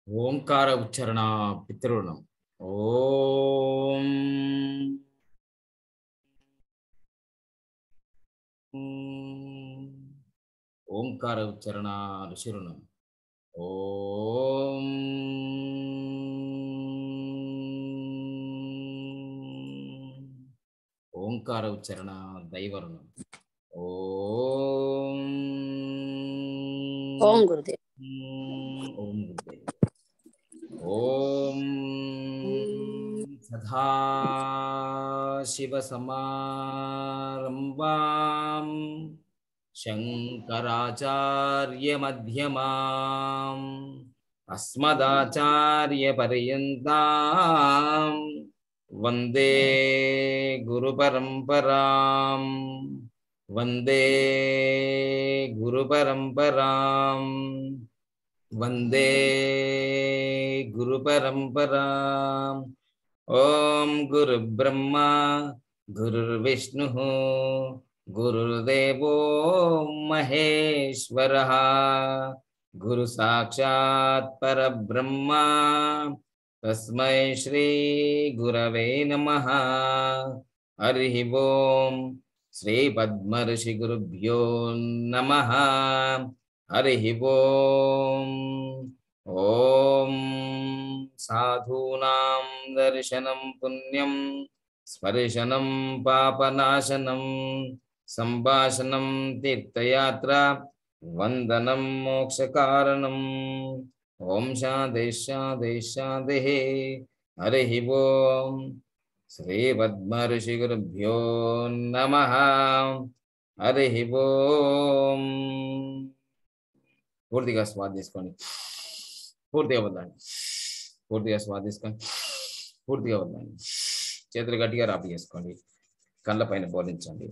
ఓంకార ఉచ్చరణ పితృణం ఓం ఓంకార ఉచ్చరణ ఋషిరుణం ఓం ఓంకార ఉచ్చరణ దైవరుణం ఓం ఓం గురుదేవ్ ఓం గురుదేవ్ ఓం సదాశివసమారంభాం శంకరాచార్యమధ్యమాం అస్మదాచార్యపర్యంతాం వందే గురుపరంపరాం వందే గురుపరంపరాం వందే గురుపరంపరాం ఓం గురుబ్రహ్మ గురుర్విష్ణు గురుర్దేవో మహేశ్వర గురు సాక్షాత్ పరబ్రహ్మ తస్మై శ్రీ గురవే నమ హరి ఓం శ్రీ పద్మర్షి గురుభ్యో నమ హరి ఓం ఓం సాధూనాం దర్శనం పుణ్యం స్పర్శనం పాపనాశనం సంభాషణం తీర్థయాత్ర వందనం మోక్షకారణం ఓం శాంతి శాంతి శాంతి హరి ఓం శ్రీ పద్మర్షి గురుభ్యో నమ హరి ఓం పూర్తిగా స్వాద్ తీసుకోండి పూర్తిగా వద్దండి పూర్తిగా స్వాద్ తీసుకోండి పూర్తిగా వద్దండి చేతులు గట్టిగా రాపి చేసుకోండి కళ్ళ పైన బోధించండి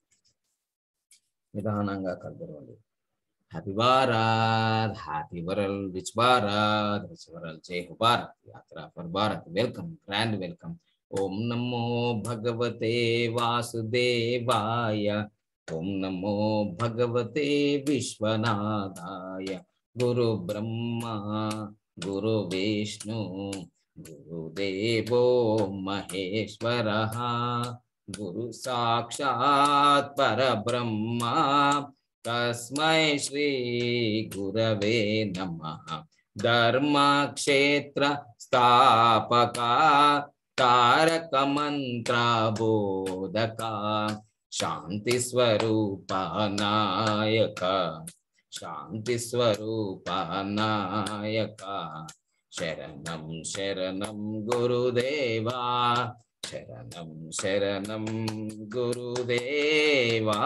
నిదానంగా కలదరవండి happy Bharat happy world rich Bharat rich world జై హో భారత్ యాత్ర for Bharat welcome grand welcome ఓం నమో భగవతే వాసుదేవాయ ఓం నమో భగవతే విశ్వనాథాయ గురు బ్రహ్మ గురు విష్ణు గురుదేవో మహేశ్వర గురు సాక్షాత్ పరబ్రహ్మ తస్మై శ్రీ గురవే నమ ధర్మక్షేత్ర స్థాపక తారక మంత్ర బోధక శాంతి స్వరూప నాయక శాంతి స్వరూప నాయక శరణం శరణం గురుదేవా శరణం శరణం గురుదేవా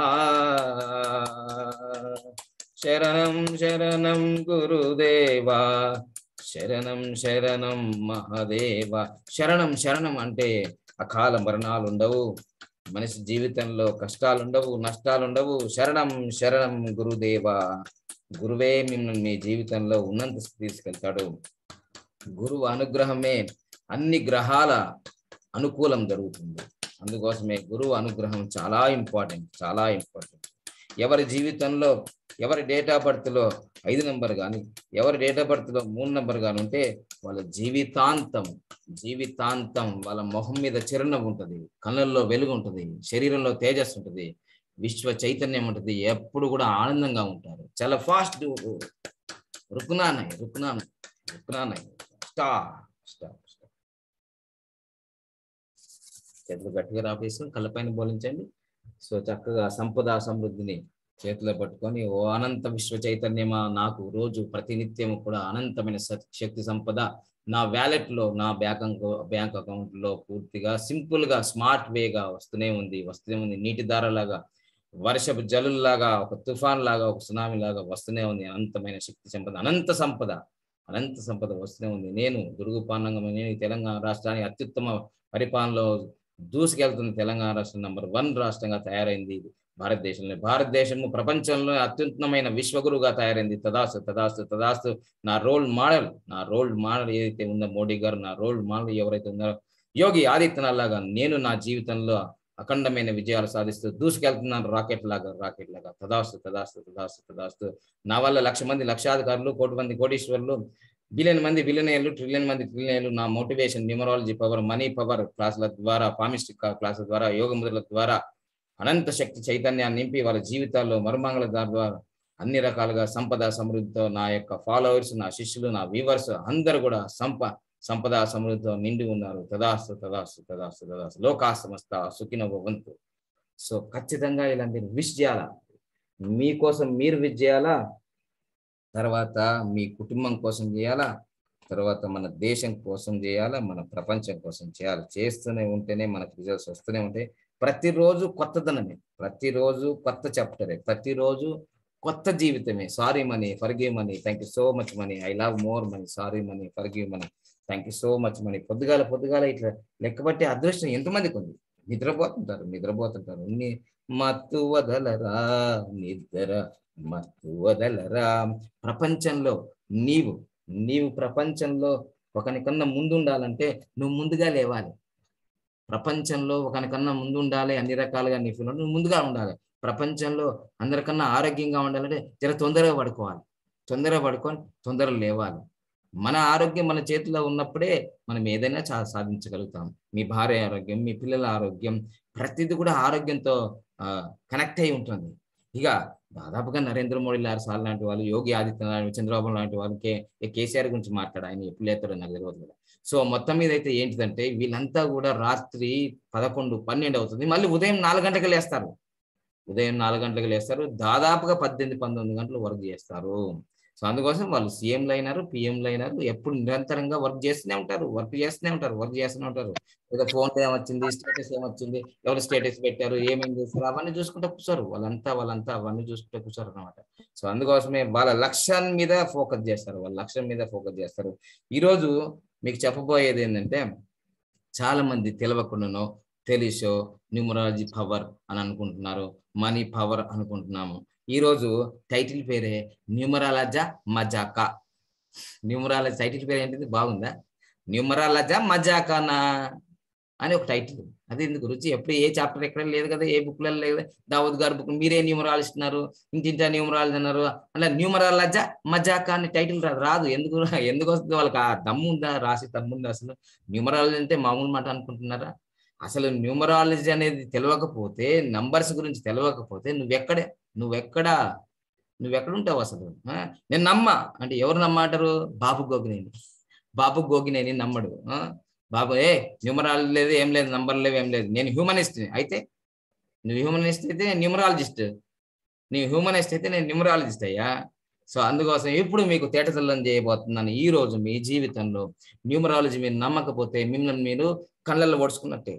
శరణం శరణం గురుదేవా శరణం శరణం మహాదేవ శరణం శరణం అంటే అకాల మరణాలు ఉండవు మనిషి జీవితంలో కష్టాలు ఉండవు నష్టాలు ఉండవు శరణం శరణం గురుదేవా గురువే మిమ్మల్ని మీ జీవితంలో ఉన్నంత తీసుకెళ్తాడు గురువు అనుగ్రహమే అన్ని గ్రహాల అనుకూలం జరుగుతుంది అందుకోసమే గురువు అనుగ్రహం చాలా ఇంపార్టెంట్ చాలా ఇంపార్టెంట్ ఎవరి జీవితంలో ఎవరి డేట్ ఆఫ్ బర్త్లో ఐదు నెంబర్ కానీ ఎవరి డేట్ ఆఫ్ బర్త్లో మూడు నెంబర్ కానీ ఉంటే వాళ్ళ జీవితాంతం జీవితాంతం వాళ్ళ మొహం మీద చిరునవ్వు ఉంటుంది కళ్ళల్లో వెలుగు ఉంటుంది శరీరంలో తేజస్సు ఉంటుంది విశ్వ చైతన్యం ఉంటుంది ఎప్పుడు కూడా ఆనందంగా ఉంటారు చాలా ఫాస్ట్ రుకునానయ్ రుకునానయ్ రుకునానయ్ స్టాప్ స్టాప్ స్టాప్ చేతులు గట్టిగా రాపేసుకొని కళ్ళపైన బోలించండి సో చక్కగా సంపద సమృద్ధిని చేతిలో పట్టుకొని ఓ అనంత విశ్వ చైతన్యమా నాకు రోజు ప్రతినిత్యం కూడా అనంతమైన శక్తి సంపద నా వ్యాలెట్ లో నా బ్యాంక్ బ్యాంక్ అకౌంట్ లో పూర్తిగా సింపుల్ గా స్మార్ట్ వేగా వస్తూనే ఉంది వస్తూనే ఉంది నీటి దారలాగా వర్షపు జలుల్లాగా ఒక తుఫాన్ లాగా ఒక సునామీ లాగా వస్తూనే ఉంది అనంతమైన శక్తి సంపద అనంత సంపద అనంత సంపద వస్తూనే ఉంది నేను దుర్గు పాండంగం నేను తెలంగాణ రాష్ట్రానికి అత్యుత్తమ పరిపాలనలో దూసుకెళ్తున్న తెలంగాణ రాష్ట్రం నంబర్ వన్ రాష్ట్రంగా తయారైంది భారతదేశంలో భారతదేశము ప్రపంచంలో అత్యుత్తమైన విశ్వగురుగా తయారైంది తదాస్తు తదాస్తు తదాస్తు నా రోల్ మోడల్ నా రోల్ మోడల్ ఏదైతే ఉందో మోడీ గారు నా రోల్ మోడల్ ఎవరైతే ఉన్నారో యోగి ఆదిత్యనాథ్ లాగా నేను నా జీవితంలో అఖండమైన విజయాలు సాధిస్తూ దూసుకెళ్తున్నాను రాకెట్ లాగా రాకెట్ లాగా తదాస్తు తదాస్తు తదాస్తు తదాస్తు నా వల్ల లక్ష మంది లక్షాధికారులు కోటి మంది కోటీశ్వరులు బిలియన్ మంది బిలియనర్లు ట్రిలియన్ మంది ట్రిలియన్లు నా motivation numerology power money power క్లాసుల ద్వారా పామిస్టిక్ క్లాసుల ద్వారా యోగ ముద్రల ద్వారా అనంత శక్తి చైతన్యాన్ని నింపి వాళ్ళ జీవితాల్లో మరుమంగళ ద్వారా అన్ని రకాలుగా సంపద సమృద్ధితో నా యొక్క ఫాలోవర్స్ నా శిష్యులు నా వ్యూవర్స్ అందరూ కూడా సంప సంపద సమృద్ధితో నిండి ఉన్నారు తదాస్తు తదాస్తు తదాస్తు తదాస్తు లోకా సమస్త సుఖినవ వంతు సో ఖచ్చితంగా ఇలాంటి విష్ చేయాలా మీకోసం మీరు విష్ చేయాలా తర్వాత మీ కుటుంబం కోసం చేయాలా తర్వాత మన దేశం కోసం చేయాలా మన ప్రపంచం కోసం చేయాలి చేస్తూనే ఉంటేనే మనకు రిజల్ట్స్ వస్తూనే ఉంటాయి ప్రతిరోజు కొత్తదనమే ప్రతిరోజు కొత్త చాప్టరే ప్రతిరోజు కొత్త జీవితమే sorry money forgive money thank you so much money I love more money sorry money forgive money thank you so much money పొద్దుగాల పొద్దుగాల ఇట్లా లెక్కబట్టి అదృష్టం ఎంతమందికి ఉంది నిద్రపోతుంటారు నిద్రపోతుంటారు ని- మత్తు వదలరా నిద్ర మత్తు వదలరా ప్రపంచంలో నీవు నీవు ప్రపంచంలో ఒకనికన్నా ముందు ఉండాలంటే నువ్వు ముందుగా లేవాలి ప్రపంచంలో ఒకనికన్నా ముందు ఉండాలి అన్ని రకాలుగా నీ ఫీల్ నువ్వు ముందుగా ఉండాలి ప్రపంచంలో అందరికన్నా ఆరోగ్యంగా ఉండాలంటే జర తొందరగా పడుకోవాలి తొందరగా పడుకొని తొందరగా లేవాలి మన ఆరోగ్యం మన చేతిలో ఉన్నప్పుడే మనం ఏదైనా చా సాధించగలుగుతాం మీ భార్య ఆరోగ్యం మీ పిల్లల ఆరోగ్యం ప్రతిదీ కూడా ఆరోగ్యంతో కనెక్ట్ అయి ఉంటుంది ఇక దాదాపుగా నరేంద్ర మోడీ లాంటి సార్ లాంటి వాళ్ళు యోగి ఆదిత్యనాథ్ చంద్రబాబు లాంటి వాళ్ళకి ఈ కేసీఆర్ గురించి మాట్లాడు ఆయన ఎప్పుడు లేస్తాడో నాకు తెలియదు కదా సో మొత్తం మీద అయితే ఏంటిదంటే వీళ్ళంతా కూడా రాత్రి పదకొండు పన్నెండు అవుతుంది మళ్ళీ ఉదయం నాలుగు గంటలకు లేస్తారు ఉదయం నాలుగు గంటలకు లేస్తారు దాదాపుగా పద్దెనిమిది పంతొమ్మిది గంటలు వర్క్ చేస్తారు సో అందుకోసం వాళ్ళు సీఎంలు అయినారు పిఎంలు అయినారు ఎప్పుడు నిరంతరంగా వర్క్ చేస్తూనే ఉంటారు వర్క్ చేస్తూనే ఉంటారు వర్క్ చేస్తూనే ఉంటారు ఏదో ఫోన్ ఏమొచ్చింది స్టేటస్ ఏమొచ్చింది ఎవరు స్టేటస్ పెట్టారు ఏమేం చేస్తారు అవన్నీ చూసుకుంటూ కూర్చోరు వాళ్ళంతా వాళ్ళంతా అవన్నీ చూసుకుంటూ కూర్చోరు అనమాట సో అందుకోసమే వాళ్ళ లక్ష్యం మీద ఫోకస్ చేస్తారు వాళ్ళ లక్ష్యం మీద ఫోకస్ చేస్తారు ఈరోజు మీకు చెప్పబోయేది ఏంటంటే చాలా మంది తెలియకుండానో తెలిసో న్యూమరాలజీ పవర్ అని అనుకుంటున్నారు మనీ పవర్ అనుకుంటున్నాము ఈ రోజు టైటిల్ పేరే న్యూమరాలజా మజాకా న్యూమరాలజీ టైటిల్ పేరు ఏంటిది బాగుందా న్యూమరాలజా మజాకానా అని ఒక టైటిల్ అది ఎందుకు రుచి ఎప్పుడు ఏ చాప్టర్ ఎక్కడ లేదు కదా ఏ బుక్లలో లేదు దావూద్ గారి బుక్ మీరే న్యూమరాలజీ ఇస్తున్నారు ఇంటింటా న్యూమరాలజీ అన్నారు అలా న్యూమరాలజా మజాకా అనే టైటిల్ రాదు రాదు ఎందుకు ఎందుకు వస్తుంది వాళ్ళకి ఆ దమ్ము ఉందా రాసి దమ్ము ఉందా అసలు న్యూమరాలజీ అంటే మామూలు మాట అనుకుంటున్నారా అసలు న్యూమరాలజీ అనేది తెలియకపోతే నంబర్స్ గురించి తెలియకపోతే నువ్వెక్కడే నువ్వెక్కడ నువ్వెక్కడ ఉంటావు అసలు ఆ? నేను నమ్మ అంటే ఎవరు నమ్మంటారు బాబు గోగినేని బాబు గోగినేని నమ్మడు ఆ? బాబు ఏ న్యూమరాలజీ లేదు ఏం లేదు నంబర్ లేవు ఏం లేదు నేను హ్యూమనిస్ట్ అయితే నువ్వు హ్యూమనిస్ట్ అయితే నేను న్యూమరాలజిస్ట్ నీ హ్యూమనిస్ట్ అయితే నేను న్యూమరాలజిస్ట్ అయ్యా సో అందుకోసం ఇప్పుడు మీకు తేటతల్లం చేయబోతున్నాను ఈ రోజు మీ జీవితంలో న్యూమరాలజీ మీరు నమ్మకపోతే మిమ్మల్ని మీరు కళ్ళల్లో పొడుచుకున్నట్టే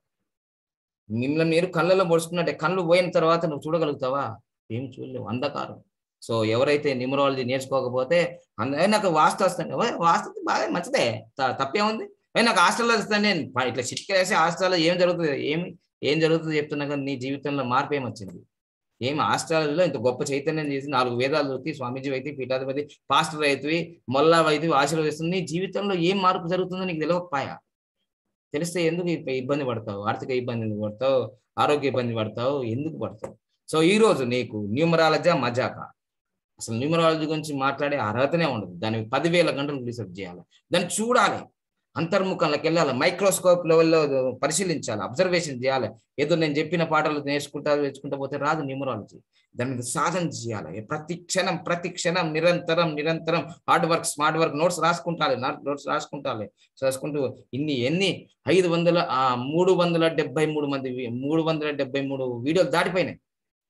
మిమ్మల్ని మీరు కళ్ళల్లో పొడుచుకున్నట్టే కళ్ళు పోయిన తర్వాత నువ్వు చూడగలుగుతావా ఏం చూడలేవు అంధకారం సో ఎవరైతే న్యూమరాలజీ నేర్చుకోకపోతే అంద- ఏ నాకు వాస్తు వస్తాను ఓ, వాస్తు బాగా మంచిదే త- తప్పేముంది ఏ నాకు హాస్టల్లో వస్తాను నేను ప- ఇట్లా చిట్కేసి హాస్టల్లో ఏం జరుగుతుంది ఏమి ఏం జరుగుతుంది చెప్తున్నా కానీ నీ జీవితంలో మార్పు ఏమొచ్చింది ఏం హాస్టల్లో ఇంత గొప్ప చైతన్యం చేసి నాలుగు వేదాలు చదివి స్వామీజీ అయితే పీఠాధిపతి పాస్టర్ అయితే మొల్లా అయితే ఆశీర్వదిస్తుంది నీ జీవితంలో ఏం మార్పు జరుగుతుందో నీకు తెలియకపోయా తెలిస్తే ఎందుకు ఇప్ప- ఇబ్బంది పడతావు ఆర్థిక ఇబ్బంది ఎందుకు పడతావు ఆరోగ్య ఇబ్బంది పడతావు ఎందుకు పడతావు సో ఈ రోజు నీకు న్యూమరాలజీ మజాక అసలు న్యూమరాలజీ గురించి మాట్లాడే అర్హతనే ఉండదు దాన్ని పదివేల గంటలు రీసెర్చ్ చేయాలి దాన్ని చూడాలి అంతర్ముఖంలోకి వెళ్ళాలి మైక్రోస్కోప్ లెవెల్లో పరిశీలించాలి అబ్జర్వేషన్ చేయాలి ఏదో నేను చెప్పిన పాటలు నేర్చుకుంటా నేర్చుకుంటా పోతే రాదు న్యూమరాలజీ దాని మీద సాధన చేయాలి ప్రతి క్షణం ప్రతి క్షణం నిరంతరం నిరంతరం hard work smart work notes రాసుకుంటాలి నోట్స్ రాసుకుంటాలి రాసుకుంటూ ఇన్ని ఎన్ని ఐదు వందల ఆ మూడు వందల డెబ్బై మూడు మంది వి- మూడు వందల డెబ్బై మూడు వీడియోలు దాటిపోయినాయి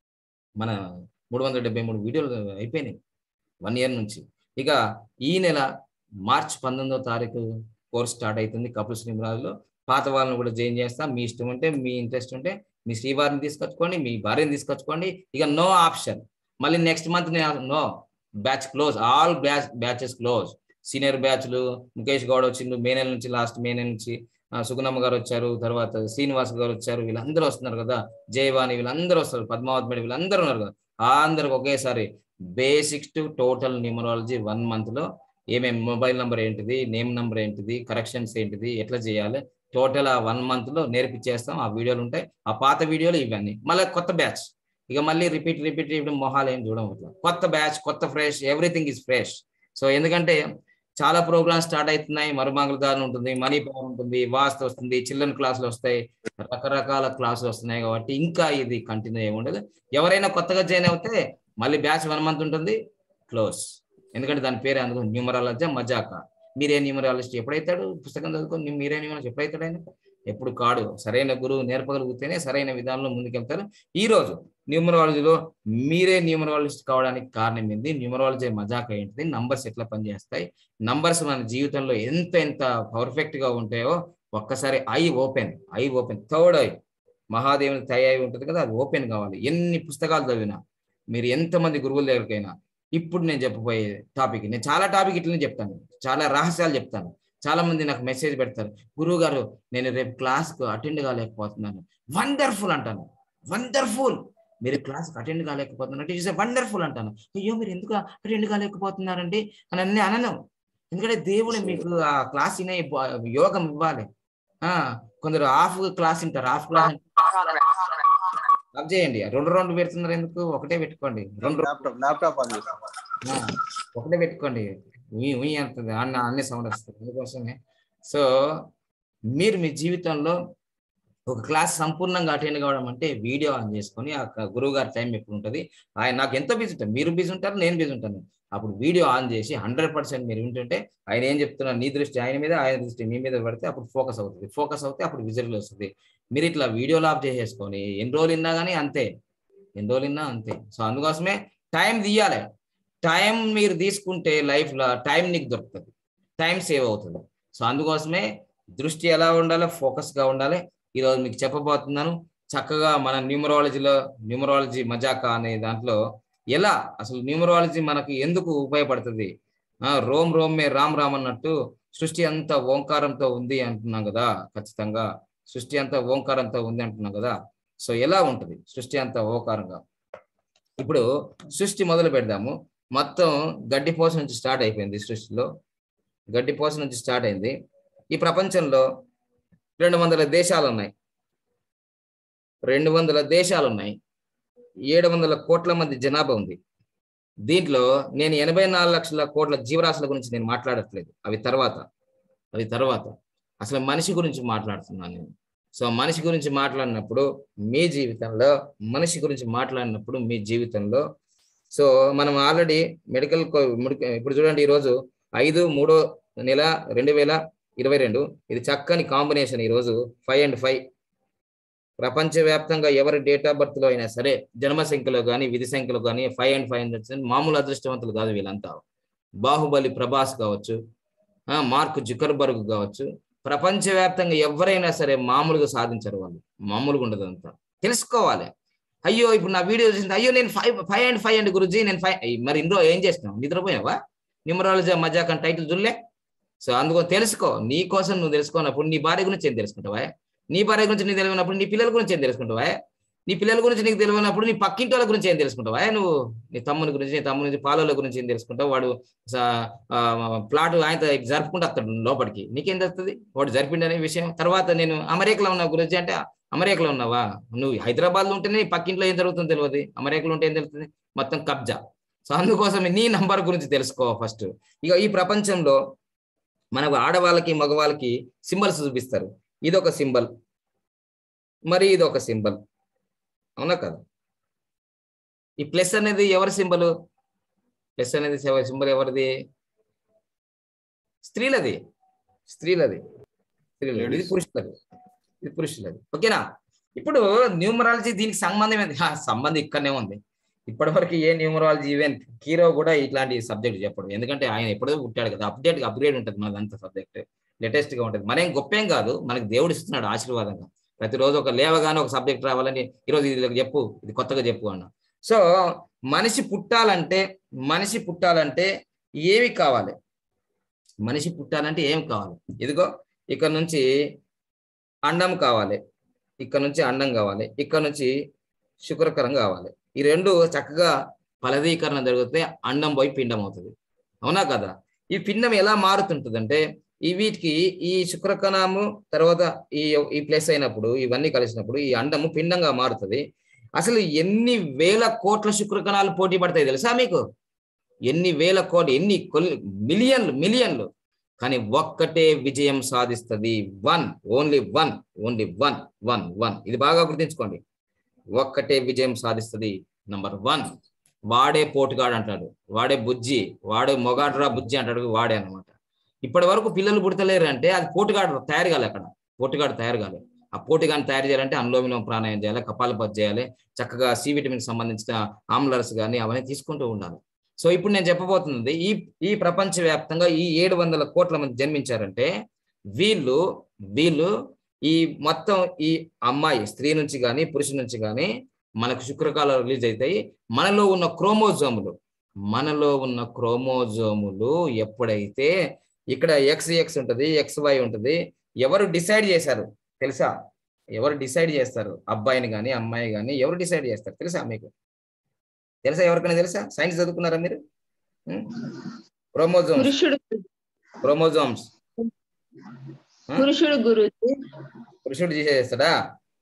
మన మూడు వందల డెబ్బై మూడు వీడియోలు అయిపోయినాయి వన్ ఇయర్ నుంచి ఇక ఈ నెల మార్చ్ పంతొమ్మిదో తారీఖు కోర్స్ స్టార్ట్ అవుతుంది కపుల్ శ్రీమరాజులో పాత వాళ్ళని కూడా జాయిన్ చేస్తా మీ ఇష్టం ఉంటే మీ ఇంట్రెస్ట్ ఉంటే మీ శ్రీవారిని తీసుకొచ్చుకోండి మీ భార్యని తీసుకొచ్చుకోండి ఇక నో ఆప్షన్ మళ్ళీ next month no batch close all batch batches close senior బ్యాచ్లు ముఖేష్ గౌడ్ వచ్చిండు మే నెల నుంచి లాస్ట్ మే నెల నుంచి ఆ, సుగుణమ్మ గారు వచ్చారు తర్వాత శ్రీనివాస్ గారు వచ్చారు వీళ్ళందరూ వస్తున్నారు కదా జయవాణి వీళ్ళందరూ వస్తారు పద్మావతి మేడం వీళ్ళందరూ ఉన్నారు కదా అందరికి ఒకేసారి basics to total numerology one month లో ఏమేమి మొబైల్ నంబర్ ఏంటిది నేమ్ నంబర్ ఏంటిది కరెక్షన్స్ ఏంటిది ఎట్లా చేయాలి టోటల్ ఆ వన్ మంత్ లో నేర్పించేస్తాం ఆ వీడియోలు ఉంటాయి ఆ పాత వీడియోలు ఇవన్నీ మళ్ళీ కొత్త బ్యాచ్ ఇక మళ్ళీ రిపీట్ రిపీట్ ఇప్పుడు మొహాలు ఏం చూడడం అట్లా కొత్త బ్యాచ్ కొత్త fresh everything is fresh so ఎందుకంటే చాలా ప్రోగ్రామ్స్ స్టార్ట్ అవుతున్నాయి మరుమంగళదారం ఉంటుంది మనీ పవర్ ఉంటుంది వాస్తు వస్తుంది చిల్డ్రన్ క్లాసులు వస్తాయి రకరకాల క్లాసులు వస్తున్నాయి కాబట్టి ఇంకా ఇది కంటిన్యూ అయి ఉండదు ఎవరైనా కొత్తగా జాయిన్ అవుతే మళ్ళీ బ్యాచ్ వన్ మంత్ ఉంటుంది క్లోజ్ ఎందుకంటే దాని పేరు అందుకు న్యూమరాలజీ మజాక మీరే న్యూమరాలజిస్ట్ ఎప్పుడైతాడు పుస్తకం చదువుకొని మీరే న్యూమరాలజీ ఎప్పుడైతాడు ఆయన ఎప్పుడు కాడు సరైన గురువు నేర్పగలిగితేనే సరైన విధానంలో ముందుకెళ్తారు ఈ రోజు న్యూమరాలజీలో మీరే న్యూమరాలజిస్ట్ కావడానికి కారణం ఏంది న్యూమరాలజీ మజాక ఏంటిది నంబర్స్ ఎట్లా పనిచేస్తాయి నంబర్స్ మన జీవితంలో ఎంత ఎంత పర్ఫెక్ట్ గా ఉంటాయో ఒక్కసారి eye open eye open third eye మహాదేవుని తయారు ఉంటుంది కదా అది ఓపెన్ కావాలి ఎన్ని పుస్తకాలు చదివినా మీరు ఎంతమంది గురువుల దగ్గరికైనా ఇప్పుడు నేను చెప్పబోయే టాపిక్ నేను చాలా టాపిక్ ఇట్లనే చెప్తాను చాలా రహస్యాలు చెప్తాను చాలా మంది నాకు మెసేజ్ పెడతారు గురువు గారు నేను రేపు క్లాస్ కు అటెండ్ కాలేకపోతున్నాను వండర్ఫుల్ అంటాను వండర్ఫుల్ మీరు క్లాస్ అటెండ్ కాలేకపోతున్నారు ఇట్స్ వండర్ఫుల్ అంటాను అయ్యో మీరు ఎందుకు అటెండ్ కాలేకపోతున్నారండి అని అన్నీ అనను ఎందుకంటే దేవుడు మీకు ఆ క్లాస్ వినే యోగం ఇవ్వాలి ఆ కొందరు హాఫ్ క్లాస్ వింటారు హాఫ్ క్లాస్ ఆఫ్ చేయండి రెండు రెండు పెడుతున్నారు ఎందుకు ఒకటే పెట్టుకోండి రెండు ల్యాప్టాప్ ల్యాప్టాప్ ఆన్ చేస్తాం ఆ, ఒకటే పెట్టుకోండి ఉయ్ ఉయ్ అంటుంది అన్న అన్ని సౌండ్ వస్తుంది అందుకోసమే సో మీరు మీ జీవితంలో ఒక క్లాస్ సంపూర్ణంగా అటెండ్ కావడం అంటే వీడియో ఆన్ చేసుకొని ఆ గురువు గారి టైం ఎప్పుడు ఉంటుంది ఆయన నాకు ఎంతో బిజీ ఉంటాను మీరు బిజీ ఉంటారు నేను బిజీ ఉంటాను అప్పుడు వీడియో ఆన్ చేసి హండ్రెడ్ పర్సెంట్ మీరు వింటుంటే ఆయన ఏం చెప్తున్నారు నీ దృష్టి ఆయన మీద ఆయన దృష్టి మీ మీద పడితే అప్పుడు ఫోకస్ అవుతుంది ఫోకస్ అవుతే అప్పుడు విజువల్ వస్తుంది మీరు ఇట్లా వీడియోలు ఆఫ్ చేసేసుకొని ఎన్ని రోజులు విన్నా కానీ అంతే ఎన్ని రోజులు విన్నా అంతే సో అందుకోసమే టైం తీయాలి టైం మీరు తీసుకుంటే లైఫ్ లో టైం నీకు దొరుకుతుంది టైం సేవ్ అవుతుంది సో అందుకోసమే దృష్టి ఎలా ఉండాలి ఫోకస్ గా ఉండాలి ఈరోజు మీకు చెప్పబోతున్నాను చక్కగా మన న్యూమరాలజీలో న్యూమరాలజీ మజాకా అనే దాంట్లో ఎలా అసలు న్యూమరాలజీ మనకు ఎందుకు ఉపయోగపడుతుంది ఆ రోమ్ రోమే రామ్ రామ్ అన్నట్టు సృష్టి అంతా ఓంకారంతో ఉంది అంటున్నాం కదా ఖచ్చితంగా సృష్టి అంతా ఓంకారంతో ఉంది అంటున్నాం కదా సో ఎలా ఉంటుంది సృష్టి అంతా ఓంకారంగా ఇప్పుడు సృష్టి మొదలు పెడదాము మొత్తం గడ్డిపోస నుంచి స్టార్ట్ అయిపోయింది సృష్టిలో గడ్డిపోస నుంచి స్టార్ట్ అయింది ఈ ప్రపంచంలో రెండు వందల దేశాలు ఉన్నాయి రెండు వందల దేశాలు ఉన్నాయి ఏడు వందల కోట్ల మంది జనాభా ఉంది దీంట్లో నేను ఎనభై నాలుగు లక్షల కోట్ల జీవరాశుల గురించి నేను మాట్లాడట్లేదు అవి తర్వాత అవి తర్వాత అసలు మనిషి గురించి మాట్లాడుతున్నాను నేను సో మనిషి గురించి మాట్లాడినప్పుడు మీ జీవితంలో మనిషి గురించి మాట్లాడినప్పుడు మీ జీవితంలో సో మనం ఆల్రెడీ మెడికల్ ఇప్పుడు చూడండి ఈరోజు ఐదు మూడో నెల రెండు వేల ఇరవై రెండు ఇది చక్కని కాంబినేషన్ ఈరోజు ఫైవ్ అండ్ ఫైవ్ ప్రపంచవ్యాప్తంగా ఎవరి డేట్ ఆఫ్ బర్త్ లో అయినా సరే జన్మ సంఖ్యలో కానీ విధి సంఖ్యలో కానీ ఫైవ్ అండ్ ఫైవ్ హండ్రెడ్ మామూలు అదృష్టవంతులు కాదు వీళ్ళంతా బాహుబలి ప్రభాస్ కావచ్చు ఆ, మార్క్ జుకర్బర్గ్ కావచ్చు ప్రపంచవ్యాప్తంగా ఎవరైనా సరే మామూలుగా సాధించరు వాళ్ళు మామూలుగా ఉండదు అంతా తెలుసుకోవాలి అయ్యో ఇప్పుడు నా వీడియో చూసింది అయ్యో నేను five five and five and Guruji నేను ఫైవ్ మరి ఇందులో ఏం చేస్తున్నావు నిద్రపోయావా న్యూమరాలజీ మజాక్ అని టైటిల్ చూడలే సో అందుకో తెలుసుకో నీ కోసం నువ్వు తెలుసుకున్నప్పుడు నీ భార్య గురించి ఏం తెలుసుకుంటావా నీ భార్య గురించి నీకు తెలియనప్పుడు నీ పిల్లల గురించి ఏం తెలుసుకుంటావా నీ పిల్లల గురించి నీకు తెలియనప్పుడు నీ పక్కింటి వాళ్ళ గురించి ఏం తెలుసుకుంటావా నువ్వు నీ తమ్ముని గురించి నీ తమ్ముని గురించి పాలోళ్ళ గురించి ఏం తెలుసుకుంటావు వాడు ప్లాట్ ఆయన జరుపుకుంటూ వస్తాడు లోపలికి నీకేం తెలుస్తుంది వాడు జరిపిండనే విషయం తర్వాత నేను అమెరికాలో ఉన్న గురించి అంటే అమెరికాలో ఉన్నావా నువ్వు హైదరాబాద్ లో ఉంటేనే నీ పక్కింట్లో ఏం జరుగుతుందో తెలియదు అమెరికాలో ఉంటే ఏం తెలుస్తుంది మొత్తం కబ్జా సో అందుకోసం నీ నంబర్ గురించి తెలుసుకో ఫస్ట్ ఇక ఈ ప్రపంచంలో మనకు ఆడవాళ్ళకి మగవాళ్ళకి సింబల్స్ చూపిస్తారు ఇదొక సింబల్ మరి ఇదొక సింబల్ అవునా కదా ఈ ప్లస్ అనేది ఎవరి సింబల్ ప్లస్ అనేది సింబల్ ఎవరిది స్త్రీలది స్త్రీలది స్త్రీలది ఇది Ladies. పురుషులది ఇది పురుషులది ఓకేనా ఇప్పుడు న్యూమరాలజీ దీనికి సంబంధం ఏంది హా, సంబంధం ఇక్కడనే ఉంది ఇప్పటివరకు ఏ న్యూమరాలజీ ఈవెంట్ హీరో కూడా ఇట్లాంటి సబ్జెక్ట్ చెప్పడు ఎందుకంటే ఆయన ఎప్పుడో పుట్టాడు కదా అప్డేట్ అప్గ్రేడ్ ఉంటుంది మనదంతా సబ్జెక్ట్ లేటెస్ట్ గా ఉంటుంది మరేం గొప్పేం కాదు మనకి దేవుడు ఇస్తున్నాడు ఆశీర్వాదంగా ప్రతిరోజు ఒక లేవగానే ఒక సబ్జెక్ట్ రావాలని ఈరోజు ఇది చెప్పు ఇది కొత్తగా చెప్పు అన్న సో మనిషి పుట్టాలంటే మనిషి పుట్టాలంటే ఏమి కావాలి మనిషి పుట్టాలంటే ఏం కావాలి ఇదిగో ఇక్కడ నుంచి అండం కావాలి ఇక్కడ నుంచి అండం కావాలి ఇక్కడ నుంచి శుక్రకరం కావాలి ఈ రెండు చక్కగా ఫలదీకరణ జరిగితే అండం పోయి పిండం అవుతుంది అవునా కదా ఈ పిండం ఎలా మారుతుంటుందంటే ఈ వీటికి ఈ శుక్రకణము తర్వాత ఈ ఈ ప్లేస్ అయినప్పుడు ఇవన్నీ కలిసినప్పుడు ఈ అండము పిండంగా మారుతుంది అసలు ఎన్ని వేల కోట్ల శుక్రకణాలు పోటీ పడతాయి తెలుసా మీకు ఎన్ని వేల కోటి ఎన్ని కొల్ మిలియన్లు మిలియన్లు కానీ ఒక్కటే విజయం సాధిస్తుంది one only one only one one one ఇది బాగా గుర్తుంచుకోండి ఒక్కటే విజయం సాధిస్తుంది నంబర్ వన్ వాడే పోటుగాడు అంటాడు వాడే బుజ్జి వాడే మొగాడ్రా బుజ్జి అంటాడు వాడే అన్నమాట ఇప్పటి వరకు పిల్లలు పుడతలేరు అంటే అది పోటుగాడు తయారు కాలే అక్కడ పోటుగాడు తయారు కాలే ఆ పోటుగాని తయారు చేయాలంటే అనులోమిలం ప్రాణాయం చేయాలి కపాలపతి చేయాలి చక్కగా సి విటమిన్ సంబంధించిన ఆమ్లర్స్ కానీ అవన్నీ తీసుకుంటూ ఉండాలి సో ఇప్పుడు నేను చెప్పబోతున్నది ఈ ఈ ప్రపంచ వ్యాప్తంగా ఈ ఏడు వందల కోట్ల మంది జన్మించారంటే వీళ్ళు వీళ్ళు ఈ మొత్తం ఈ అమ్మాయి స్త్రీ నుంచి కానీ పురుషు నుంచి కానీ మనకు శుక్రకాలు రిలీజ్ అవుతాయి మనలో ఉన్న క్రోమోజోములు మనలో ఉన్న క్రోమోజోములు ఎప్పుడైతే ఇక్కడ ఎక్స్ ఎక్స్ ఉంటుంది ఎక్స్ వై ఉంటుంది ఎవరు డిసైడ్ చేశారు తెలుసా ఎవరు డిసైడ్ చేస్తారు అబ్బాయిని కానీ అమ్మాయి కానీ ఎవరు డిసైడ్ చేస్తారు తెలుసా మీకు తెలుసా ఎవరికైనా తెలుసా సైన్స్ చదువుకున్నారా మీరు క్రోమోజోమ్స్ పురుషుడు క్రోమోజోమ్స్ పురుషుడు గురుజీ పురుషుడు చేసేస్తాడా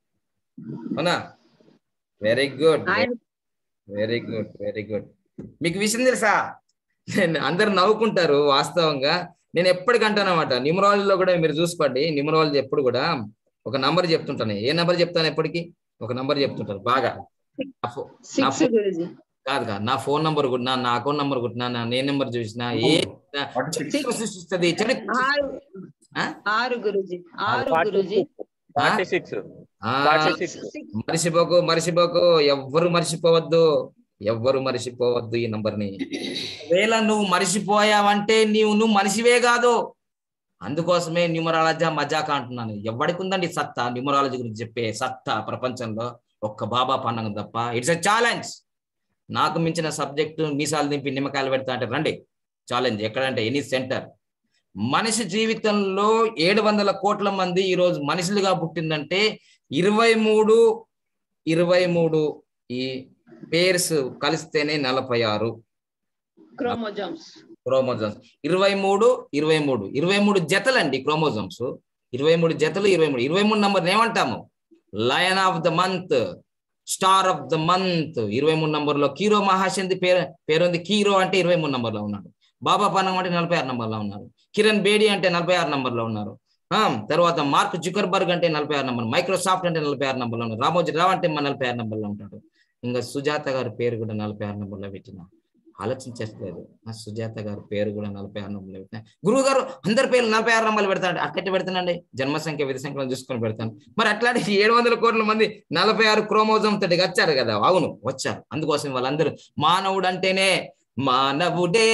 అవునా వెరీ గుడ్ ఆయన వెరీ గుడ్ వెరీ గుడ్ మీకు విషయం తెలుసా నేను అందరు నవ్వుకుంటారు వాస్తవంగా నేను ఎప్పటికంటాను అనమాట న్యూమరాలజీలో కూడా మీరు చూసుకోండి న్యూమరాలజీ ఎప్పుడు కూడా ఒక నంబర్ చెప్తుంటాను ఏ నంబర్ చెప్తాను ఎప్పటికీ ఒక నంబర్ చెప్తుంటారు బాగా నా ఫో- నా సిక్స్ గురుజీ కాదు కాదు నా ఫోన్ నంబర్ కొట్టినా నా అకౌంట్ నంబర్ కొట్టినా నా నేను నెంబర్ చూసినా ఏ చరిత్ర సృష్టిస్తుంది చరిత్ర ఆరు ఆ? ఆరు గురుజీ ఆరు గురుజీ ఫార్టీ సిక్స్ ఆ, ఫార్టీ సిక్స్ మరిచిపోకు మరిచిపోకు ఎవ్వరు మరిచిపోవద్దు ఎవ్వరు మరిచిపోవద్దు ఈ నంబర్ని ఒకవేళ నువ్వు మరిచిపోయావంటే నీవు నువ్వు మనిషివే కాదు అందుకోసమే న్యూమరాలజీ మజాక అంటున్నాను ఎవరికి ఉందండి సత్తా న్యూమరాలజీ గురించి చెప్పే సత్తా ప్రపంచంలో ఒక్క బాబా పండగ తప్ప ఇట్స్ ఎ ఛాలెంజ్ నాకు మించిన సబ్జెక్టు మీసాలు దింపి నిమ్మకాయలు పెడతా అంటే రండి ఛాలెంజ్ ఎక్కడంటే ఎనీ సెంటర్ మనిషి జీవితంలో ఏడు వందల కోట్ల మంది ఈరోజు మనుషులుగా పుట్టిందంటే ఇరవై మూడు ఇరవై మూడు ఈ పేర్స్ కలిస్తేనే నలభై ఆరు క్రోమోజోమ్స్ క్రోమోజోమ్స్ ఇరవై మూడు ఇరవై మూడు ఇరవై మూడు జతలండి క్రోమోజోమ్స్ ఇరవై మూడు జతలు ఇరవై మూడు ఇరవై మూడు నంబర్ ఏమంటాము lion of the month star of the month ఇరవై మూడు నంబర్లో కీరో మహాశంతి పేరు పేరుంది కీరో అంటే ఇరవై మూడు నంబర్లో ఉన్నాడు బాబా పానం అంటే నలభై ఆరు నంబర్లో ఉన్నారు కిరణ్ బేడి అంటే నలభై ఆరు నంబర్లో ఉన్నారు ఆ, తర్వాత మార్క్ జుకర్బర్గ్ అంటే నలభై ఆరు నంబర్ మైక్రోసాఫ్ట్ అంటే నలభై ఆరు నంబర్లో ఉన్నారు రామోజీ రావు అంటే మన నలభై ఆరు నంబర్లో ఉంటాడు ఇంకా సుజాత గారి పేరు కూడా నలభై ఆరు నంబర్లో పెట్టిన ఆలోచించట్లేదు ఆ సుజాత గారి పేరు కూడా నలభై ఆరు నంబర్లో పెట్టిన గురువు గారు అందరి పేర్లు నలభై ఆరు నంబర్లు పెడతాడు అక్కడే పెడతానండి జన్మ సంఖ్య విధి సంఖ్యలను చూసుకొని పెడతాను మరి అట్లాంటి ఏడు వందల కోట్ల మంది నలభై ఆరు క్రోమోజోమ్ తోటి వచ్చారు కదా అవును వచ్చారు అందుకోసం వాళ్ళందరూ మానవుడు అంటేనే మానవుడే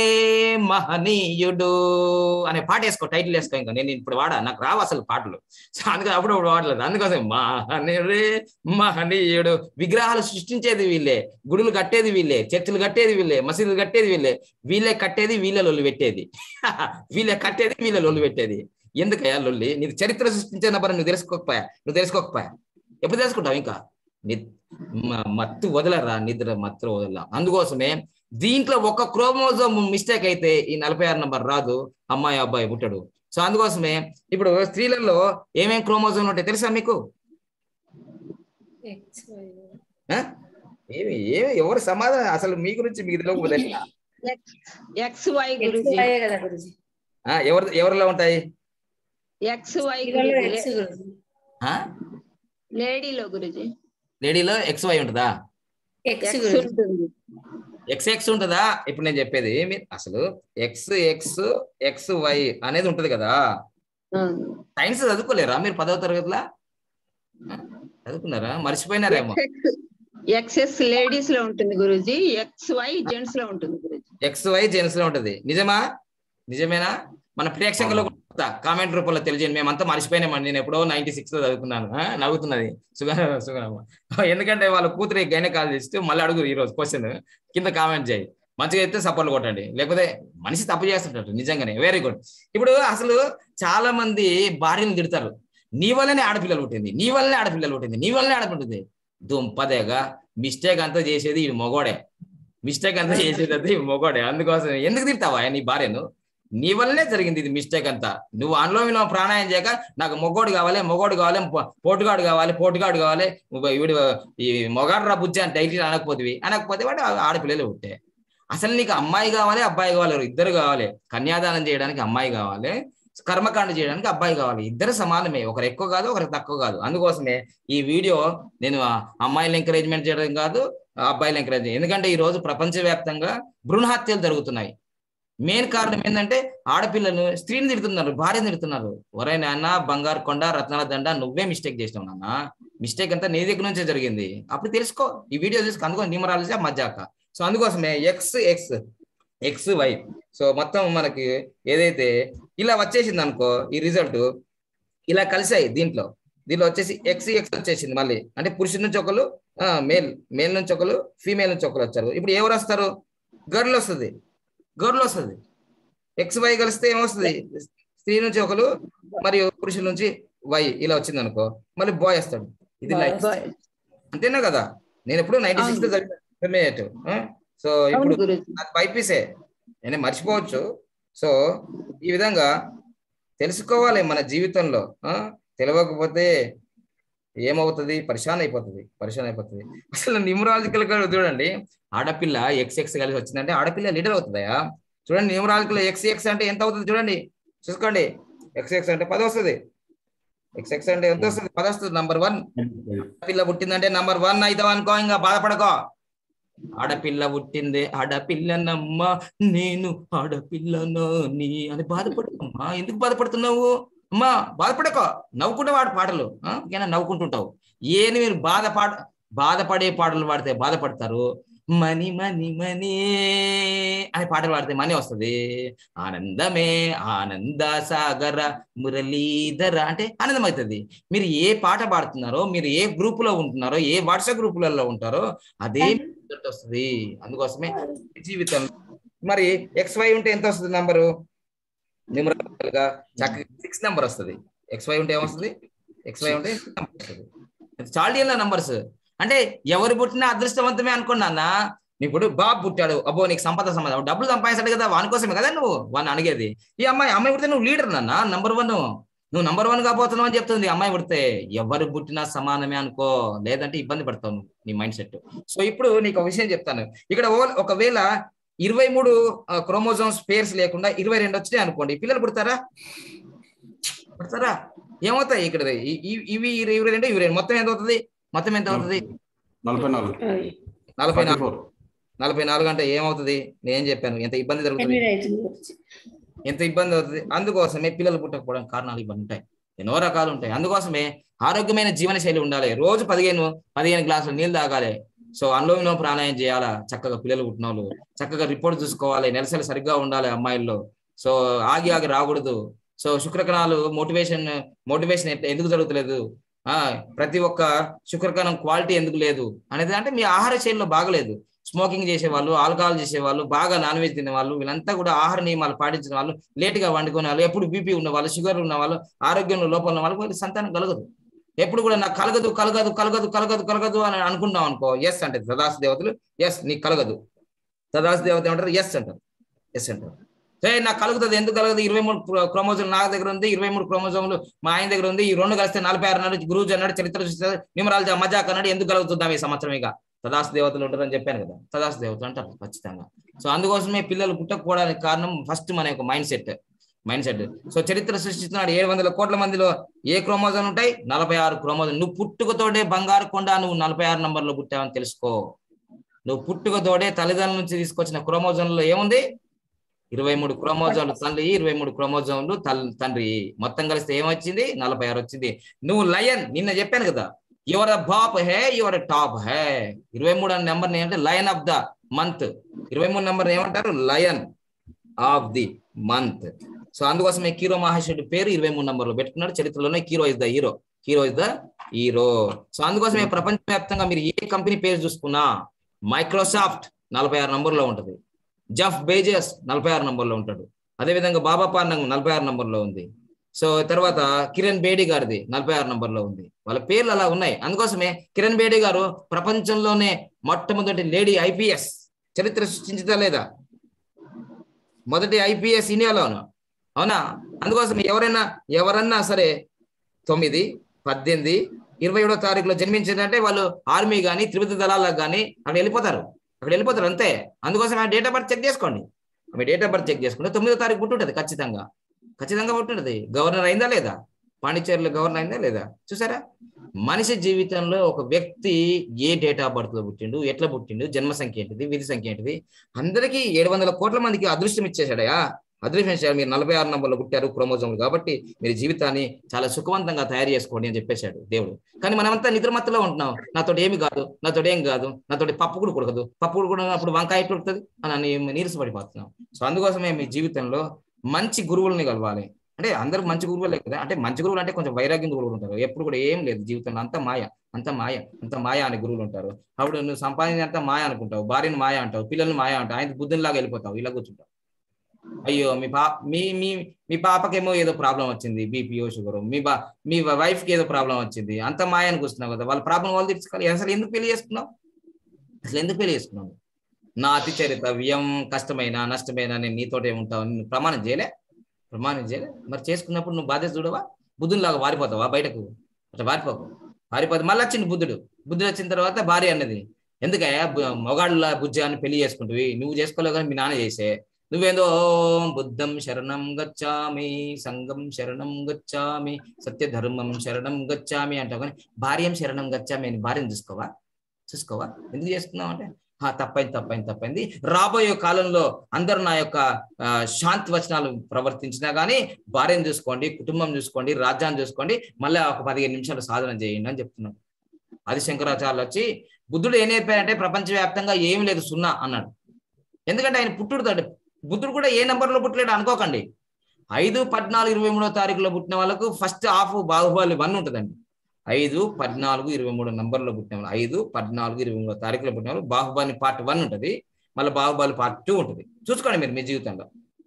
మహనీయుడు అనే పాట వేసుకో టైటిల్ వేసుకో ఇంకా నేను ఇప్పుడు వాడా నాకు రావు అసలు పాటలు సో అందుకని అప్పుడు వాడలేదు అందుకోసం మహనీయుడే మహనీయుడు విగ్రహాలు సృష్టించేది వీళ్ళే గుడులు కట్టేది వీళ్ళే చర్చిలు కట్టేది వీళ్ళే మసీదులు కట్టేది వీళ్ళే వీళ్ళే కట్టేది వీళ్ళే లొల్లు పెట్టేది వీళ్ళే కట్టేది వీళ్ళే లొల్లు పెట్టేది ఎందుకయ్యా లొల్లి నీకు చరిత్ర సృష్టించిన పని నువ్వు తెలుసుకోకపోయా నువ్వు తెలుసుకోకపోయా ఎప్పుడు తెలుసుకుంటావు ఇంకా ని- మ- మత్తు వదలరా నిద్ర మత్తు వదలరా అందుకోసమే దీంట్లో ఒక క్రోమోజోమ్ మిస్టేక్ అయితే ఈ నలభై ఆరు నంబర్ రాదు అమ్మాయి అబ్బాయి పుట్టడు సో అందుకోసమే ఇప్పుడు స్త్రీలలో ఏమేం క్రోమోజోమ్ ఉంటాయి తెలుసా మీకు ఆ? ఏమి ఏమి ఎవరు సమాధానం అసలు మీ గురించి మీకు తెలియకపోతే ఎట్లా? ఎక్స్ వై గురుజీ కదా గురుజీ ఆ, ఎవరు ఎవరిలో ఉంటాయి ఎక్స్ వై ఇవాళ గురుజీ ఎక్స్ గురుజీ ఆ లేడీలో గురుజీ లేడీలో ఎక్స్ వై ఉంటుందా ఎక్స్ ఎక్స్ గురుజీ ఉంటుంది ఎక్స్ ఎక్స్ ఉంటుందా ఇప్పుడు నేను చెప్పేది మీరు అసలు ఎక్స్ ఎక్స్ ఎక్స్ వై అనేది ఉంటది కదా అవును. సైన్స్ చదువుకోలేరా మీరు పదవ తరగతిలా ఆ? చదువుకున్నారా మర్చిపోయినారేమో ఎక్సెస్ లేడీస్ లో ఉంటుంది గురుజీ ఎక్స్ వై జెంట్స్ లో ఉంటుంది గురుజీ ఎక్స్ వై జెంట్స్ లో ఉంటది నిజమా నిజమేనా మన ప్రేక్షకులు కామెంట్ రూపంలో తెలియజేయండి మేమంతా మర్చిపోయినామండి నేను ఎప్పుడో నైన్టీ సిక్స్ లో చదువుకున్నాను ఆ? నవ్వుతున్నది సుగ సుగనమ్మ ఎందుకంటే వాళ్ళ కూతురు గైనకాలజిస్ట్ మళ్ళీ అడుగు ఈ రోజు క్వశ్చన్ కింద కామెంట్ చేయి మంచిగా అయితే సపోర్ట్ కొట్టండి లేకపోతే మనిషి తప్పు చేస్తుంటాడు నిజంగానే వెరీ గుడ్ ఇప్పుడు అసలు చాలా మంది భార్యను తిడతారు నీ వల్లనే ఆడపిల్లలు పుట్టింది నీ వల్లనే ఆడపిల్లలు పుట్టింది నీ వల్లనే ఆడపుట్టింది దుంపదేగా మిస్టేక్ అంతా చేసేది ఈ మొగోడే మిస్టేక్ అంతా చేసేది అంతా ఈ మొగోడే అందుకోసం ఎందుకు తిడతావా నీ భార్యను నీ వల్లనే జరిగింది ఇది మిస్టేక్ అంతా నువ్వు అందులో విలో ప్రాణాయం చేయక నాకు మొగోడు కావాలి మొగోడు కావాలి పో- పోటుగాడు కావాలి పోటుగాడు కావాలి వీడు ఈ మొగాడు రా బుజ్జి అని డైలీ అనకపోతే అనకపోతే వాడు ఆడపిల్లలు పుట్టే అసలు నీకు అమ్మాయి కావాలి అబ్బాయి కావాలి ఇద్దరు కావాలి కన్యాదానం చేయడానికి అమ్మాయి కావాలి కర్మకాండ చేయడానికి అబ్బాయి కావాలి ఇద్దరు సమానమే ఒకరు ఎక్కువ కాదు ఒకరు తక్కువ కాదు అందుకోసమే ఈ వీడియో నేను ఆ అమ్మాయిలు ఎంకరేజ్మెంట్ చేయడం కాదు ఆ అబ్బాయిలు ఎంకరేజ్ ఎందుకంటే ఈ రోజు ప్రపంచవ్యాప్తంగా భ్రూణ హత్యలు జరుగుతున్నాయి మెయిన్ కారణం ఏంటంటే ఆడపిల్లలు స్త్రీని తిడుతున్నారు భార్యను తిడుతున్నారు ఒరే నాన్న బంగారు కొండ రత్నాల దండ నువ్వే మిస్టేక్ చేసినావు నాన్న మిస్టేక్ అంతా నీ దగ్గర నుంచే జరిగింది అప్పుడు తెలుసుకో ఈ వీడియో తెలుసుకో అందుకో న్యూమరాలజీ మజ్జాక సో అందుకోసమే X X X Y so మొత్తం మనకి ఏదైతే ఇలా వచ్చేసింది అనుకో ఈ రిజల్ట్ ఇలా కలిసాయి దీంట్లో దీంట్లో వచ్చేసి ఎక్స్ ఎక్స్ వచ్చేసింది మళ్ళీ అంటే పురుషుడి నుంచి ఒకరు మేల్ మేల్ నుంచి ఒకరు ఫీమేల్ నుంచి ఒకరు వచ్చారు ఇప్పుడు ఎవరు వస్తారు గర్ల్ వస్తుంది గర్ల్ వస్తుంది ఎక్స్ వై కలిస్తే ఏమొస్తుంది స్త్రీ నుంచి ఒకరు మరియు పురుషుల నుంచి వై ఇలా వచ్చింది అనుకో మళ్ళీ బాయ్ వస్తాడు ఇది లైఫ్ అంతేనా కదా నేను ఎప్పుడు నైన్టీ సిక్స్ లో ఇంటర్మీడియట్ సో అవును ఇప్పుడు గురుజీ అది బైపీసే నేను మర్చిపోవచ్చు సో ఈ విధంగా తెలుసుకోవాలి మన జీవితంలో ఆ తెలియకపోతే ఏమవుతుంది పరిశాన్ అయిపోతుంది పరిశాన్ అయిపోతుంది అసలు న్యూమరాలజికల్ గా చూడండి ఆడపిల్ల ఎక్స్ ఎక్స్ కలిసి వచ్చిందంటే ఆడపిల్ల లీడర్ అవుతుందా చూడండి న్యూమరాలజికల్ ఎక్స్ ఎక్స్ అంటే ఎంత అవుతుంది చూడండి చూసుకోండి ఎక్స్ ఎక్స్ అంటే పది వస్తుంది ఎక్స్ ఎక్స్ అంటే ఎంత వస్తుంది పది వస్తుంది నంబర్ వన్ ఆడపిల్ల పుట్టిందంటే నంబర్ వన్ అవుతావు అనుకో ఇంకా బాధపడకో ఆడపిల్ల పుట్టింది ఆడపిల్లనమ్మ నేను ఆడపిల్లనో నీ అని బాధపడుతుమ్మా ఎందుకు బాధపడుతున్నావు అమ్మా బాధపడకో నవ్వుకుంటే వాడు పాటలు ఆ? ఇంకేనా నవ్వుకుంటుంటావు ఏని మీరు బాధ పాట బాధపడే పాటలు పాడితే బాధపడతారు మని మని మని అని పాటలు పాడితే మనీ వస్తుంది ఆనందమే ఆనంద సాగర మురళీధర అంటే ఆనందం అవుతుంది మీరు ఏ పాట పాడుతున్నారో మీరు ఏ గ్రూప్ లో ఉంటున్నారో ఏ వాట్సాప్ గ్రూపులలో ఉంటారో అదే రిజల్ట్ వస్తుంది అందుకోసమే జీవితం మరి ఎక్స్ వై ఉంటే ఎంత వస్తుంది నంబరు న్యూమరల్ గా చక్కగా సిక్స్ నెంబర్ వస్తుంది ఎక్స్ వై ఉంటే ఏమొస్తుంది ఎక్స్ వై ఉంటే number వస్తుంది చార్డియన్ నంబర్స్ అంటే ఎవరు పుట్టినా అదృష్టవంతమే అనుకోండి అన్న ఇప్పుడు బాబు పుట్టాడు అబ్బో నీకు సంపద సంపద డబ్బులు సంపాదించాడు కదా వాని కోసమే కదా నువ్వు వాడిని అడిగేది ఈ అమ్మాయి అమ్మాయి పుడితే నువ్వు లీడర్ నాన్న నంబర్ వన్ నువ్వు నంబర్ వన్ కాబోతున్నావు అని చెప్తుంది అమ్మాయి పుడితే ఎవరు పుట్టినా సమానమే అనుకో లేదంటే ఇబ్బంది పడతావు నువ్వు, నీ మైండ్ సెట్ సో ఇప్పుడు నీకు ఒక విషయం చెప్తాను ఇక్కడ ఓ- ఒకవేళ ఇరవై మూడు క్రోమోజోమ్స్ పేర్స్ లేకుండా ఇరవై రెండు వచ్చినాయి అనుకోండి పిల్లలు పుడతారా పుడతారా ఏమవుతాయి ఇక్కడ ఈ- ఈ- ఇవి ఇరవై రెండు ఇరవై రెండు మొత్తం ఎంత అవుతుంది మొత్తం ఎంత అవుతుంది నలభై నాలుగు నలభై ఫార్టీ నాలుగు ఫోర్ నలభై నాలుగు అంటే ఏమవుతుంది నేను చెప్పాను ఎంత ఇబ్బంది జరుగుతుంది ఎంత ఇబ్బంది అవుతుంది అందుకోసమే పిల్లలు పుట్టకపోవడానికి కారణాలు ఇబ్బంది ఉంటాయి ఎన్నో రకాలు ఉంటాయి అందుకోసమే ఆరోగ్యమైన జీవన శైలి ఉండాలి రోజు పదిహేను పదిహేను గ్లాసులు నీళ్ళు తాగాలి సో అనులోమిలో ప్రాణాయం చేయాలా చక్కగా పిల్లలు పుట్టిన వాళ్ళు చక్కగా రిపోర్ట్ చూసుకోవాలి నెలసరి సరిగ్గా ఉండాలి అమ్మాయిల్లో సో ఆగి ఆగి రాకూడదు సో శుక్రకణాలు మోటివేషన్ మోటివేషన్ ఎందుకు జరుగుతలేదు ఆ ప్రతి ఒక్క శుక్రకణం క్వాలిటీ ఎందుకు లేదు అనేది అంటే మీ ఆహార శైలిలో బాగలేదు స్మోకింగ్ చేసేవాళ్ళు ఆల్కహాల్ చేసేవాళ్ళు బాగా నాన్ వెజ్ తినేవాళ్ళు వీళ్ళంతా కూడా ఆహార నియమాలు పాటించిన వాళ్ళు లేట్ గా వండుకునే వాళ్ళు ఎప్పుడు బీపీ ఉన్న వాళ్ళు షుగర్ ఉన్న వాళ్ళు ఆరోగ్యంలో లోపం ఉన్న వాళ్ళు వీళ్ళకి సంతానం కలగదు ఎప్పుడు కూడా నాకు కలగదు కలగదు కలగదు కలగదు కలగదు అని అనుకుంటాం అనుకో ఎస్ అంటే సదాశ దేవతలు ఎస్ నీకు కలగదు సదాశ దేవత ఏమంటారు ఎస్ అంటారు ఎస్ అంటారు ఏ నాకు కలుగుతుంది ఎందుకు కలగదు ఇరవై మూడు క్రోమోజోమ్ నా దగ్గర ఉంది ఇరవై మూడు క్రోమోజోములు మా ఆయన దగ్గర ఉంది ఈ రెండు కలిస్తే నలభై ఆరు అన్నాడు గురువు అన్నాడు చరిత్ర చూస్తారు న్యూమరాలజీ మజాక్ అన్నాడు ఎందుకు కలుగుతుందాం ఈ సంవత్సరం ఇక సదాశ దేవతలు ఉంటారని చెప్పాను కదా సదాశ దేవతలు అంటారు ఖచ్చితంగా సో అందుకోసమే పిల్లలు పుట్టకపోవడానికి కారణం ఫస్ట్ మన యొక్క mindset mindset so చరిత్ర సృష్టిస్తున్నాడు ఏడు వందల కోట్ల మందిలో ఏ క్రోమోజోన్ ఉంటాయి నలభై ఆరు క్రోమోజోన్ నువ్వు పుట్టుకతోటే బంగారు కొండ నువ్వు నలభై ఆరు నంబర్లో పుట్టావని తెలుసుకో నువ్వు పుట్టుకతోడే తల్లిదండ్రుల నుంచి తీసుకొచ్చిన క్రోమోజోన్లో ఏముంది ఇరవై మూడు క్రోమోజోన్లు తల్లి ఇరవై మూడు క్రోమోజోన్లు తల్ తండ్రి మొత్తం కలిస్తే ఏమొచ్చింది నలభై ఆరు వచ్చింది నువ్వు లయన్ నిన్న చెప్పాను కదా యువర్ బాప్ హే యువర్ టాప్ హే ఇరవై మూడు అనే నెంబర్ ఏంటంటే లయన్ ఆఫ్ ద మంత్ ఇరవై మూడు నెంబర్ ఏమంటారు lion of the month so అందుకోసమే కీరో మహేశ్వరుడి పేరు ఇరవై మూడు నంబర్ లో పెట్టుకున్నాడు చరిత్రలోనే Cheiro is the hero hero is the hero so అందుకోసమే ప్రపంచవ్యాప్తంగా మీరు ఏ కంపెనీ పేరు చూసుకున్నా మైక్రోసాఫ్ట్ నలభై ఆరు నంబర్లో ఉంటది జఫ్ బేజస్ నలభై ఆరు నంబర్లో ఉంటాడు అదేవిధంగా బాబా పాండంగ్ నలభై ఆరు నంబర్లో ఉంది సో తర్వాత కిరణ్ బేడి గారిది నలభై ఆరు నంబర్లో ఉంది వాళ్ళ పేర్లు అలా ఉన్నాయి అందుకోసమే కిరణ్ బేడి గారు ప్రపంచంలోనే మొట్టమొదటి లేడీ ఐపీఎస్ చరిత్ర సృష్టించదా లేదా మొదటి ఐపీఎస్ ఇండియాలోను అవునా అందుకోసం ఎవరైనా ఎవరన్నా సరే తొమ్మిది పద్దెనిమిది ఇరవై ఏడో తారీఖులో జన్మించిందంటే వాళ్ళు ఆర్మీ కానీ త్రివిధ దళాలకు కానీ అక్కడ వెళ్ళిపోతారు అక్కడ వెళ్ళిపోతారు అంతే అందుకోసం ఆ డేట్ ఆఫ్ బర్త్ చెక్ చేసుకోండి మీ డేట్ ఆఫ్ బర్త్ చెక్ చేసుకుంటే తొమ్మిదో తారీఖు పుట్టుంటది ఖచ్చితంగా ఖచ్చితంగా పుట్టుంటది గవర్నర్ అయిందా లేదా పాండిచేరిలో గవర్నర్ అయిందా లేదా చూసారా మనిషి జీవితంలో ఒక వ్యక్తి ఏ డేట్ ఆఫ్ బర్త్ లో పుట్టిండు ఎట్లా పుట్టిండు జన్మ సంఖ్య ఏంటిది విధి సంఖ్య ఏంటిది అందరికీ ఏడు వందల కోట్ల మందికి అదృష్టం ఇచ్చేసాడయా అదృష్టం ఇచ్చాడు మీరు నలభై ఆరు నంబర్లో పుట్టారు క్రోమోజోములు కాబట్టి మీరు జీవితాన్ని చాలా సుఖవంతంగా తయారు చేసుకోండి అని చెప్పేశాడు దేవుడు కానీ మనమంతా నిద్రమత్తులో ఉంటున్నాం నాతోటి ఏమి కాదు నాతోటి ఏం కాదు నాతోటి పప్పు కూడా కొడకదు పప్పు కూడా కొడినప్పుడు వంకాయ ఎట్లా ఉడుకుతుంది అని అని నీరసపడిపోతున్నాం సో అందుకోసమే మీ జీవితంలో మంచి గురువుల్ని కలవాలి అంటే అందరికి మంచి గురువులే కదా అంటే మంచి గురువులు అంటే కొంచెం వైరాగ్యం గురువులు ఉంటారు ఎప్పుడు కూడా ఏం లేదు జీవితంలో అంత మాయ అంత మాయ అంత మాయ అనే గురువులు ఉంటారు అప్పుడు నువ్వు సంపాదించినంత మాయ అనుకుంటావు భార్యను మాయ అంటావు పిల్లల్ని మాయ అంటావు ఆయన బుద్ధునిలాగా వెళ్ళిపోతావు ఇలా కూర్చుంటావు అయ్యో మీ పా మీ మీ మీ పాపకేమో ఏదో ప్రాబ్లం వచ్చింది బీపీఓ షుగర్ మీ బా మీ వైఫ్ కి ఏదో ప్రాబ్లం వచ్చింది అంత మాయ అనుకొస్తున్నావు కదా వాళ్ళ ప్రాబ్లం వాళ్ళు తీర్చుకోవాలి అసలు ఎందుకు పెళ్లి చేసుకున్నావు అసలు ఎందుకు పెళ్లి చేసుకున్నావు నా అతి చరిత వ్యయం కష్టమైన నష్టమైన నేను నీతోటే ఉంటావు నేను ప్రమాణం చేయలే ప్రమాణం చేయలే మరి చేసుకున్నప్పుడు నువ్వు బాధ్యత చూడవా బుద్ధునిలాగా వారిపోతావా బయటకు అట్లా వారిపోకు వారిపోతే మళ్ళీ వచ్చింది బుద్ధుడు బుద్ధుడు వచ్చిన తర్వాత భార్య అన్నది ఎందుకయ్యా మొగాళ్ళ బుజ్జ అని పెళ్లి చేసుకుంటువి నువ్వు చేసుకోలేవు కానీ మీ నాన్న చేసే నువ్వేందో ఓం బుద్ధం శరణం గచ్చామి సంగం శరణం గచ్చామి సత్యధర్మం శరణం గచ్చామి అంటావు కానీ భార్యం శరణం గచ్చామి అని భార్యను చూసుకోవా చూసుకోవా ఎందుకు చేసుకున్నావు అంటే "హా, తప్పైంది తప్పైంది తప్పైంది రాబోయే కాలంలో అందరూ నా యొక్క ఆ, శాంతి వచనాలు ప్రవర్తించినా కానీ భార్యను చూసుకోండి కుటుంబం చూసుకోండి రాజ్యాన్ని చూసుకోండి మళ్ళీ ఒక పదిహేను నిమిషాలు సాధన చేయండి అని చెప్తున్నాడు ఆది శంకరాచార్యులు వచ్చి బుద్ధుడు ఏం నేర్పారంటే ప్రపంచవ్యాప్తంగా ఏమీ లేదు సున్నా అన్నాడు ఎందుకంటే ఆయన పుట్టుడు బుద్ధుడు కూడా ఏ నెంబర్లో పుట్టలేడు అనుకోకండి ఐదు పద్నాలుగు ఇరవై మూడో తారీఖులో పుట్టిన వాళ్ళకు ఫస్ట్ హాఫ్ బాహుబలి వన్ ఉంటుందండి ఐదు పద్నాలుగు ఇరవై మూడు నంబర్లో పుట్టిన వాళ్ళు ఐదు పద్నాలుగు ఇరవై మూడో తారీఖులో పుట్టిన వాళ్ళు బాహుబలి పార్ట్ వన్ ఉంటుంది మళ్ళీ బాహుబలి పార్ట్ టూ ఉంటుంది చూసుకోండి మీరు మీ జీవితంలో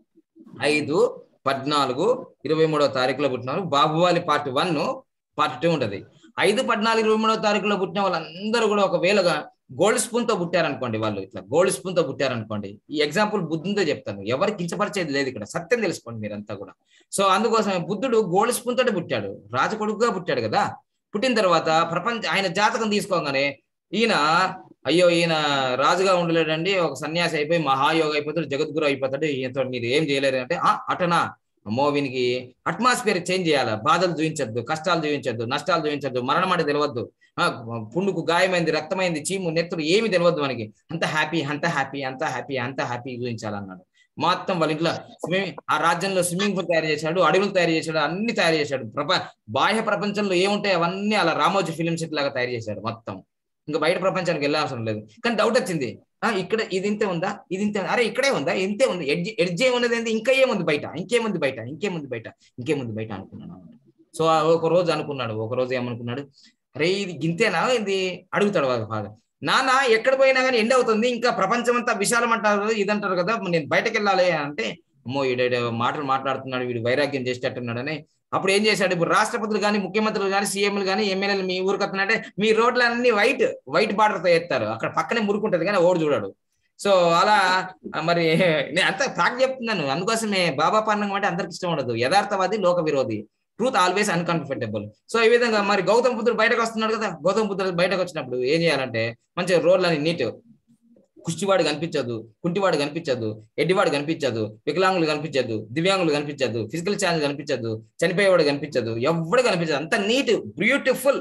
ఐదు పద్నాలుగు ఇరవై మూడో తారీఖులో పుట్టిన వాళ్ళు Baahubali part one part two ఉంటుంది ఐదు పద్నాలుగు ఇరవై మూడో తారీఖులో పుట్టిన వాళ్ళందరూ కూడా ఒకవేళగా గోల్డ్ స్పూన్ తో పుట్టారనుకోండి వాళ్ళు ఇట్లా గోల్డ్ స్పూన్ తో పుట్టారనుకోండి ఈ ఎగ్జాంపుల్ బుద్ధునితో చెప్తాను ఎవరు కించపరిచేది లేదు ఇక్కడ సత్యం తెలుసుకోండి మీరంతా కూడా సో అందుకోసమే బుద్ధుడు గోల్డ్ స్పూన్ తోటి పుట్టాడు రాజకొడుకుగా పుట్టాడు కదా పుట్టిన తర్వాత ప్రపంచ ఆయన జాతకం తీసుకోగానే ఈయన అయ్యో ఈయన రాజుగా ఉండలేడండి ఒక సన్యాసి అయిపోయి మహాయోగ అయిపోతాడు జగద్గురు అయిపోతాడు ఈయనతో మీరు ఏం చేయలేరు అంటే "ఆ, అటనా అమ్మో వీనికి అట్మాస్ఫియర్ చేంజ్ చేయాలి బాధలు చూపించద్దు కష్టాలు చూపించద్దు నష్టాలు చూపించద్దు మరణం అంటే తెలియద్దు ఆ, పుండుకు గాయమైంది రక్తమైంది చీము నెత్తురు ఏమి తెలియద్దు మనకి అంత హ్యాపీ అంత హ్యాపీ అంత హ్యాపీ అంత హ్యాపీ చూపించాలన్నాడు మొత్తం వాళ్ళ ఇంట్లో స్విమ్మింగ్ ఆ రాజ్యంలో స్విమ్మింగ్ పూల్ తయారు చేశాడు అడవులు తయారు చేశాడు అన్ని తయారు చేశాడు ప్రప బాహ్య ప్రపంచంలో ఏముంటాయి అవన్నీ అలా రామోజీ ఫిలిం సిటీ లాగా తయారు చేశాడు మొత్తం ఇంకా బయట ప్రపంచానికి వెళ్ళవసరం లేదు కానీ డౌట్ వచ్చింది ఆ ఇక్కడ ఇది ఇంతే ఉందా ఇది ఇంతే అరే ఇక్కడే ఉందా ఇంతే ఉంది ఎడ్జ్ ఎడ్జ్ ఏమున్నది ఏంది ఇంకా ఏముంది బయట ఇంకేముంది బయట ఇంకేముంది బయట ఇంకేముంది బయట అనుకున్నాను అన్నమాట. సో ఆ ఒక రోజు అనుకున్నాడు ఒక రోజు ఏమనుకున్నాడు అరే ఇది గింతేనా ఇది అడుగుతాడు వాళ్ళ ఫాదర్ నాన్న ఎక్కడ పోయినా కానీ ఎండ్ అవుతుంది ఇంకా ప్రపంచం అంతా విశాలం అంటారు ఇదంటారు కదా నేను బయటకు వెళ్ళాలి అంటే అమ్మో వీడు మాటలు మాట్లాడుతున్నాడు వీడు వైరాగ్యం చేసేటట్టున్నాడని అప్పుడు ఏం చేశాడు ఇప్పుడు రాష్ట్రపతులు కానీ ముఖ్యమంత్రులు కానీ సీఎంలు కానీ ఎమ్మెల్యేలు మీ ఊరికి వస్తున్నారంటే మీ రోడ్లన్నీ వైట్ వైట్ బార్డర్ తో ఎత్తారు అక్కడ పక్కనే మురుకుంటది కానీ ఓడి చూడాడు సో అలా ఆ, మరి నేను అంత ఫ్యాక్ట్ చెప్తున్నాను అందుకోసమే బాబా పాండం అంటే అందరికి ఇష్టం ఉండదు యథార్థవాది లోక విరోధి ట్రూత్ ఆల్వేస్ అన్కంఫర్టబుల్ సో ఈ విధంగా మరి గౌతమ్ బుద్ధుడు బయటకు వస్తున్నాడు కదా గౌతమ్ బుద్ధుడు బయటకు వచ్చినప్పుడు ఏం చేయాలంటే మంచిగా రోడ్లని నీట్ కుష్టివాడు కనిపించదు కుంటివాడు కనిపించదు ఎడ్డివాడు కనిపించదు వికలాంగులు కనిపించదు దివ్యాంగులు కనిపించదు ఫిజికల్ ఛాలెంజ్ కనిపించదు చనిపోయేవాడు కనిపించదు ఎవడు కనిపించదు అంత నీట్ బ్యూటిఫుల్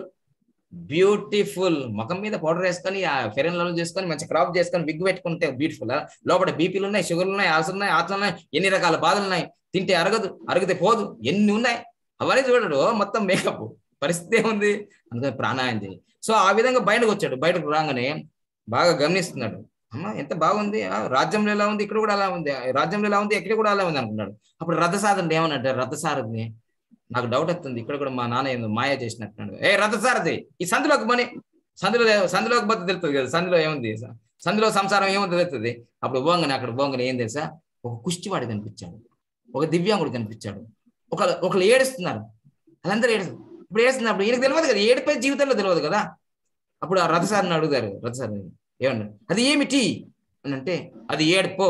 బ్యూటిఫుల్ ముఖం మీద పౌడర్ వేసుకొని ఆ ఫెరెన్ లవ్ చేసుకొని మంచి క్రాప్ చేసుకొని విగ్ పెట్టుకుంటే బ్యూటిఫుల్ లోపల బీపీలు ఉన్నాయి షుగర్లు ఉన్నాయి ఆల్సర్ ఉన్నాయి ఆత్మలు ఉన్నాయి ఎన్ని రకాల బాధలు ఉన్నాయి తింటే అరగదు అరిగితే పోదు ఎన్ని ఉన్నాయి అవన్నీ చూడడు మొత్తం మేకప్ పరిస్థితి ఏముంది అందుకని ప్రాణాయం చేయి సో ఆ విధంగా బయటకు వచ్చాడు బయటకు రాగానే బాగా గమనిస్తున్నాడు అమ్మ ఎంత బాగుంది ఆ, రాజ్యంలో ఎలా ఉంది ఇక్కడ కూడా అలా ఉంది ఆ, రాజ్యంలో ఎలా ఉంది ఇక్కడ కూడా అలా ఉంది అనుకున్నాడు అప్పుడు రథసారథి ఏమన్నట్టు రథసారథిని నాకు డౌట్ వస్తుంది ఇక్కడ కూడా మా నాన్న ఏందో మాయ చేసినట్టున్నాడు ఏ రథసారథి ఈ సందులోకి పోనీ సందులో సందులోకి పోతే తెలుస్తుంది కదా సందులో ఏముంది సందులో సంసారం ఏముంది తెలుస్తుంది అప్పుడు బోంగని అక్కడ బోంగని ఏం తెలుసా ఒక కుష్టివాడు కనిపించాడు ఒక దివ్యాంగుడు కనిపించాడు ఒక ఒకళ్ళు ఏడుస్తున్నారు వాళ్ళందరూ ఏడుస్తారు ఇప్పుడు ఏడుస్తున్నప్పుడు ఈయనకు తెలియదు కదా ఏడిపోయి జీవితంలో తెలియదు కదా అప్పుడు ఆ రథసారిని అడుగుతారు రథసారిని ఏమన్నారు అది ఏమిటి అని అంటే అది ఏడుపో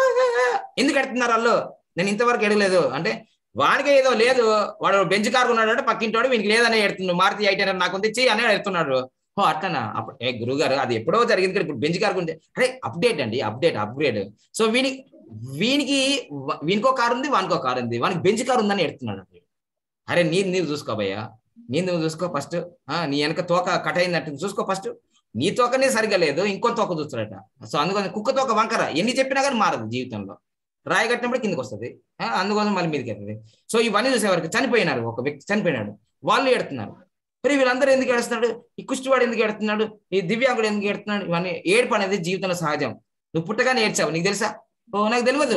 ఎందుకు ఎడుతున్నారు వాళ్ళు నేను ఇంతవరకు ఎడగలేదు అంటే వానికి ఏదో లేదు వాడు బెంచ్ కార్ ఉన్నాడు అంటే పక్కింటోడు వీనికి లేదని ఎడుతున్నాడు మారుతి ఎయిట్ హండ్రెడ్ నాకు ఉంది చెయ్యి అనే ఎడుతున్నాడు ఓ అట్లనా అప్పుడు ఏ గురువు గారు అది ఎప్పుడో జరిగింది కదా, ఇప్పుడు బెంచ్ కార్ గురించి అరే అప్డేట్ అండి అప్డేట్ అప్గ్రేడ్ సో వీని వీనికి వ- వీనికో కారు ఉంది వానికో కారు ఉంది వానికి బెంచ్ కారు ఉందని ఎడుతున్నాడు అండి. అరే నీరు నీరు చూసుకోబయ్యా నీరు నువ్వు చూసుకో ఫస్ట్ నీ వెనక తోక కట్ అయిందంటే చూసుకో ఫస్ట్ నీ తోకనే సరిగా లేదు ఇంకో తోక చూస్తాడట సో అందుకని కుక్క తోక వంకర ఎన్ని చెప్పినా కానీ మారదు జీవితంలో రాయి కట్టినప్పుడు కిందకి వస్తుంది ఆ, అందుకోసం మళ్ళీ మీదకి వెళ్తుంది సో ఇవన్నీ చూసేవారికి చనిపోయినారు ఒక వ్యక్తి చనిపోయినాడు వాళ్ళు ఎడుతున్నారు మరి వీళ్ళందరూ ఎందుకు ఏడుస్తున్నాడు ఈ కుష్టివాడు ఎందుకు ఏడుతున్నాడు ఈ దివ్యాంగుడు ఎందుకు ఏడుతున్నాడు ఇవన్నీ ఏడుపు అనేది జీవితంలో సహజం నువ్వు పుట్టగానే ఏడ్చావు నీకు తెలుసా ఓ నాకు తెలియదు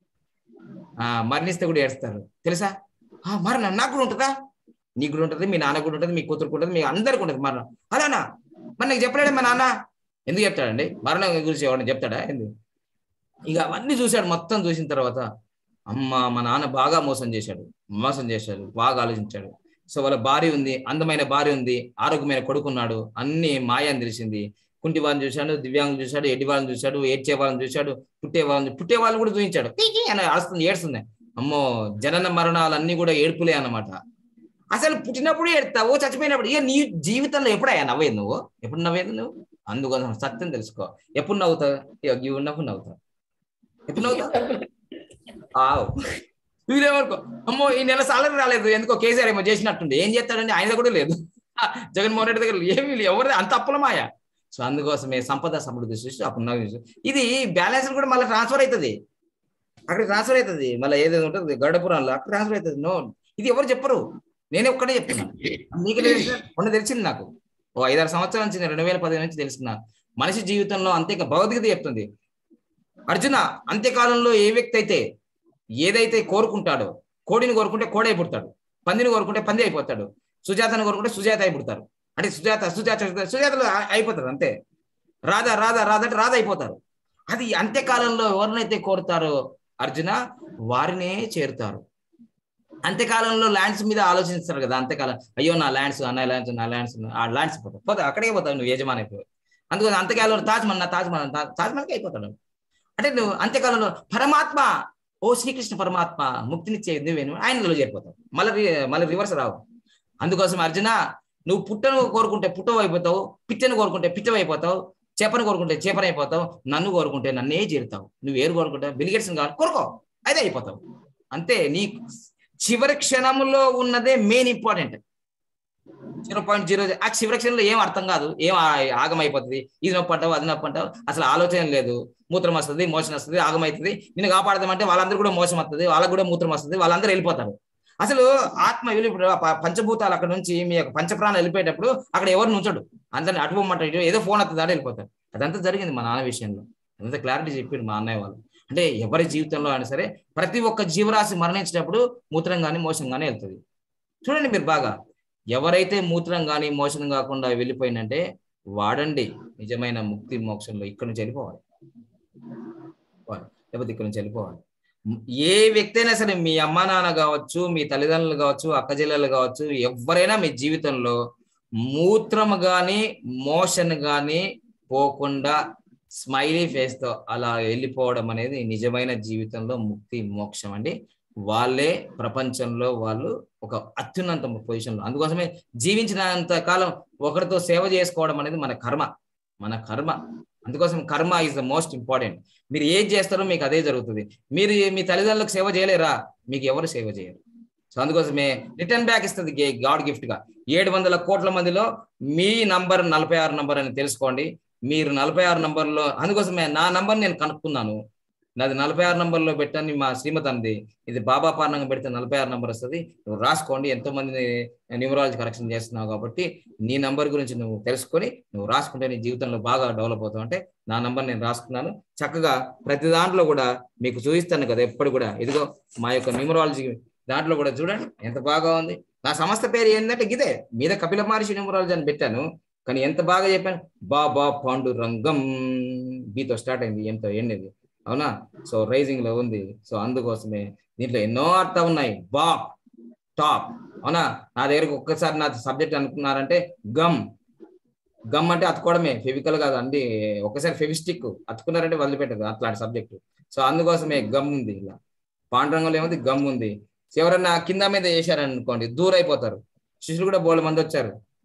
ఆ మరణిస్తే కూడా ఏడుస్తారు తెలుసా ఆ మరణం నాకు కూడా ఉంటుందా నీకు కూడా ఉంటుంది మీ నాన్న కూడా ఉంటుంది మీ కూతురు కూడా ఉంటుంది మీ అందరికి ఉంటుంది మరణం అలానా మరి నాకు చెప్పలేడే మా నాన్న ఎందుకు చెప్తాడండి మరణం గురించి ఎవరైనా చెప్తాడా ఎందుకు ఇక అవన్నీ చూశాడు మొత్తం చూసిన తర్వాత అమ్మ మా నాన్న బాగా మోసం చేశాడు మోసం చేశాడు బాగా ఆలోచించాడు సో వాళ్ళ భార్య ఉంది అందమైన భార్య ఉంది ఆరోగ్యమైన కొడుకున్నాడు అన్ని మాయ అని తెలిసింది కుంటి వాళ్ళని చూశాడు దివ్యాంగులు చూశాడు ఎడ్డి వాళ్ళని చూశాడు ఏడ్చే వాళ్ళని చూశాడు పుట్టే వాళ్ళని పుట్టే వాళ్ళని కూడా చూపించాడు కీ కీ అని ఆస్తుంది ఏడుస్తుంది అమ్మో జనన మరణాలు అన్ని కూడా ఏడుపులే అన్నమాట అసలు పుట్టినప్పుడు ఏడుతావు చచ్చిపోయినప్పుడు ఇక నీ జీవితంలో ఎప్పుడయ్యా నవ్వేది నువ్వు ఎప్పుడు నవ్వేది నువ్వు అందుకోసం సత్యం తెలుసుకో ఎప్పుడు నవ్వుతావు ఇక ఇవి ఉన్నప్పుడు నవ్వుతావు ఎప్పుడు నవ్వుతావు ఆవు వీరేమనుకో అమ్మో ఈ నెల సాలరీ రాలేదు ఎందుకో కేసీఆర్ ఏమో చేసినట్టుండే ఏం చేస్తాడండి ఆయన కూడా లేదు ఆ, జగన్మోహన్ రెడ్డి దగ్గర ఏమీ లేదు ఎవరు అంత అప్పులమాయ సో అందుకోసమే సంపద సమృద్ధి సృష్టి అప్పుడు నవ్వు చూసి. ఇది బ్యాలెన్స్ కూడా మళ్ళీ ట్రాన్స్ఫర్ అవుతుంది అక్కడ ట్రాన్స్ఫర్ అవుతుంది మళ్ళీ ఏదైతే ఉంటుంది గరుడపురంలో అక్కడ ట్రాన్స్ఫర్ అవుతుంది నో ఇది ఎవరు చెప్పరు నేనే ఒక్కడే చెప్తున్నాను నీకు తెలిసిన మొన్న తెలిసింది నాకు ఓ ఐదారు సంవత్సరాల నుంచి రెండు వేల పదిహేను నుంచి తెలిసిన మనిషి జీవితంలో అంతే భగవద్గీత చెప్తుంది అర్జున అంత్యకాలంలో ఏ వ్యక్తి అయితే ఏదైతే కోరుకుంటాడో కోడిని కోరుకుంటే కోడై పుడతాడు పందిని కోరుకుంటే పంది అయిపోతాడు సుజాతను కోరుకుంటే సుజాత అయి పుడతారు అంటే సుజాత సుజాత సుజాతలు అయి- అయిపోతారు అంతే రాధా రాధా రాధా అంటే రాధా అయిపోతారు అది అంత్యకాలంలో ఎవరినైతే కోరుతారో అర్జున వారినే చేరుతారు అంత్యకాలంలో ల్యాండ్స్ మీద ఆలోచిస్తారు కదా అంత్యకాలం అయ్యో నా ల్యాండ్స్ నా ల్యాండ్స్ నా ల్యాండ్స్ ఆ ల్యాండ్స్ పోతావు పోతా అక్కడికే పోతావు నువ్వు యజమాని అయిపోయి అందుకని అంత్యకాలంలో తాజ్మహల్ నా తాజ్మహల్ తా- తాజ్మహల్కి అయిపోతాడు అంటే నువ్వు అంత్యకాలంలో పరమాత్మ ఓ శ్రీకృష్ణ పరమాత్మ ముక్తినిచ్చే నువ్వేను ఆయనలో చేరిపోతావు మళ్ళీ రి- మళ్ళీ రివర్స్ రావు అందుకోసం అర్జున నువ్వు పుట్టను కోరుకుంటే పుట్టవు అయిపోతావు పిట్టను కోరుకుంటే పిట్టవు అయిపోతావు చేపను కోరుకుంటే చేపన అయిపోతావు నన్ను కోరుకుంటే నన్నే చేరుతావు నువ్వు ఏరు కోరుకుంటావు బిలిగేట్స్ కావాలి కోరుకో అదే అయిపోతావు అంతే నీ చివరి క్షణంలో ఉన్నదే main important zero point zero ఆ చివరి క్షణంలో ఏం అర్థం కాదు ఏం ఆ- ఆగం అయిపోతుంది ఇది నొప్పి అంటావు అది నొప్పి అంటావు అసలు ఆలోచన లేదు మూత్రం వస్తుంది మోషన్ వస్తుంది ఆగం అవుతుంది నిన్ను కాపాడదామంటే వాళ్ళందరూ కూడా మోసం వస్తుంది వాళ్ళకు కూడా మూత్రం వస్తుంది వాళ్ళందరూ వెళ్ళిపోతారు అసలు ఆత్మ వెళ్ళి ఇప్పుడు ఆ ప- పంచభూతాలు అక్కడ నుంచి మీ యొక్క పంచప్రాణాలు వెళ్ళిపోయేటప్పుడు అక్కడ ఎవరు నుంచడు అందరిని అటుపోమంటాడు ఏదో ఫోన్ వస్తుంది దాడి వెళ్ళిపోతారు అదంతా జరిగింది మా నాన్న విషయంలో అదంతా క్లారిటీ చెప్పిండు మా అన్నయ్య వాళ్ళు అంటే ఎవరి జీవితంలో అయినా సరే ప్రతి ఒక్క జీవరాశి మరణించినప్పుడు మూత్రం కానీ మోసం కానీ వెళ్తుంది చూడండి మీరు బాగా ఎవరైతే మూత్రం కానీ మోసం కాకుండా వెళ్ళిపోయిందంటే వాడండి నిజమైన ముక్తి మోక్షంలో ఇక్కడ నుంచి వెళ్ళిపోవాలి వాడు. లేకపోతే ఇక్కడ నుంచి వెళ్ళిపోవాలి ఏ వ్యక్తి అయినా సరే మీ అమ్మా నాన్న కావచ్చు మీ తల్లిదండ్రులు కావచ్చు అక్క చెల్లెలు కావచ్చు ఎవరైనా మీ జీవితంలో మూత్రం గాని మోషన్ గాని పోకుండా స్మైలీ ఫేస్ తో అలా వెళ్ళిపోవడం అనేది నిజమైన జీవితంలో ముక్తి మోక్షం అండి వాళ్ళే ప్రపంచంలో వాళ్ళు ఒక అత్యున్నత పొజిషన్ లో అందుకోసమే జీవించినంత కాలం ఒకరితో సేవ చేసుకోవడం అనేది మన కర్మ మన కర్మ అందుకోసం కర్మ ఈజ్ ద మోస్ట్ ఇంపార్టెంట్ మీరు ఏది చేస్తారో మీకు అదే జరుగుతుంది మీరు మీ తల్లిదండ్రులకు సేవ చేయలేరా మీకు ఎవరు సేవ చేయరు సో అందుకోసమే రిటర్న్ బ్యాక్ ఇస్తుంది గాడ్ గిఫ్ట్ గా ఏడు వందల కోట్ల మందిలో మీ నంబర్ నలభై ఆరు నంబర్ అని తెలుసుకోండి మీరు నలభై ఆరు నంబర్లో అందుకోసమే నా నంబర్ నేను కనుక్కున్నాను నాది నలభై ఆరు నంబర్లో పెట్టని మా శ్రీమతి అంది ఇది బాబా పారణంగా పెడితే నలభై ఆరు నంబర్ వస్తుంది నువ్వు రాసుకోండి ఎంతో మందిని న్యూమరాలజీ కరెక్షన్ చేస్తున్నావు కాబట్టి నీ నంబర్ గురించి నువ్వు తెలుసుకొని నువ్వు రాసుకుంటే నీ జీవితంలో బాగా డెవలప్ అవుతావు అంటే నా నంబర్ నేను రాసుకున్నాను చక్కగా ప్రతి దాంట్లో కూడా మీకు చూపిస్తాను కదా ఎప్పుడు కూడా ఇదిగో మా యొక్క న్యూమరాలజీ దాంట్లో కూడా చూడండి ఎంత బాగా ఉంది నా సంస్థ పేరు ఏంటంటే గిదే మీద కపిల మహర్షి న్యూమరాలజీ అని పెట్టాను కానీ ఎంత బాగా చెప్పాను బాబా పాండురంగం బీతో స్టార్ట్ అయింది ఎంతో ఎండేది అవునా సో రైజింగ్ లో ఉంది సో అందుకోసమే దీంట్లో ఎన్నో అర్థం ఉన్నాయి బాప్ టాప్ అవునా నా దగ్గరకు ఒక్కసారి నా సబ్జెక్ట్ అనుకున్నారంటే గమ్ గమ్ అంటే అతుకోవడమే ఫెవికల్ కాదు అండి ఒక్కసారి ఫెవిస్టిక్ అతుకున్నారంటే వదిలిపెట్టదు అట్లాంటి సబ్జెక్టు సో అందుకోసమే గమ్ ఉంది ఇలా పాండురంగంలో ఏముంది గమ్ ఉంది ఎవరన్నా కింద మీద చేశారనుకోండి దూరం అయిపోతారు శిష్యులు కూడా బోల మంది వచ్చారు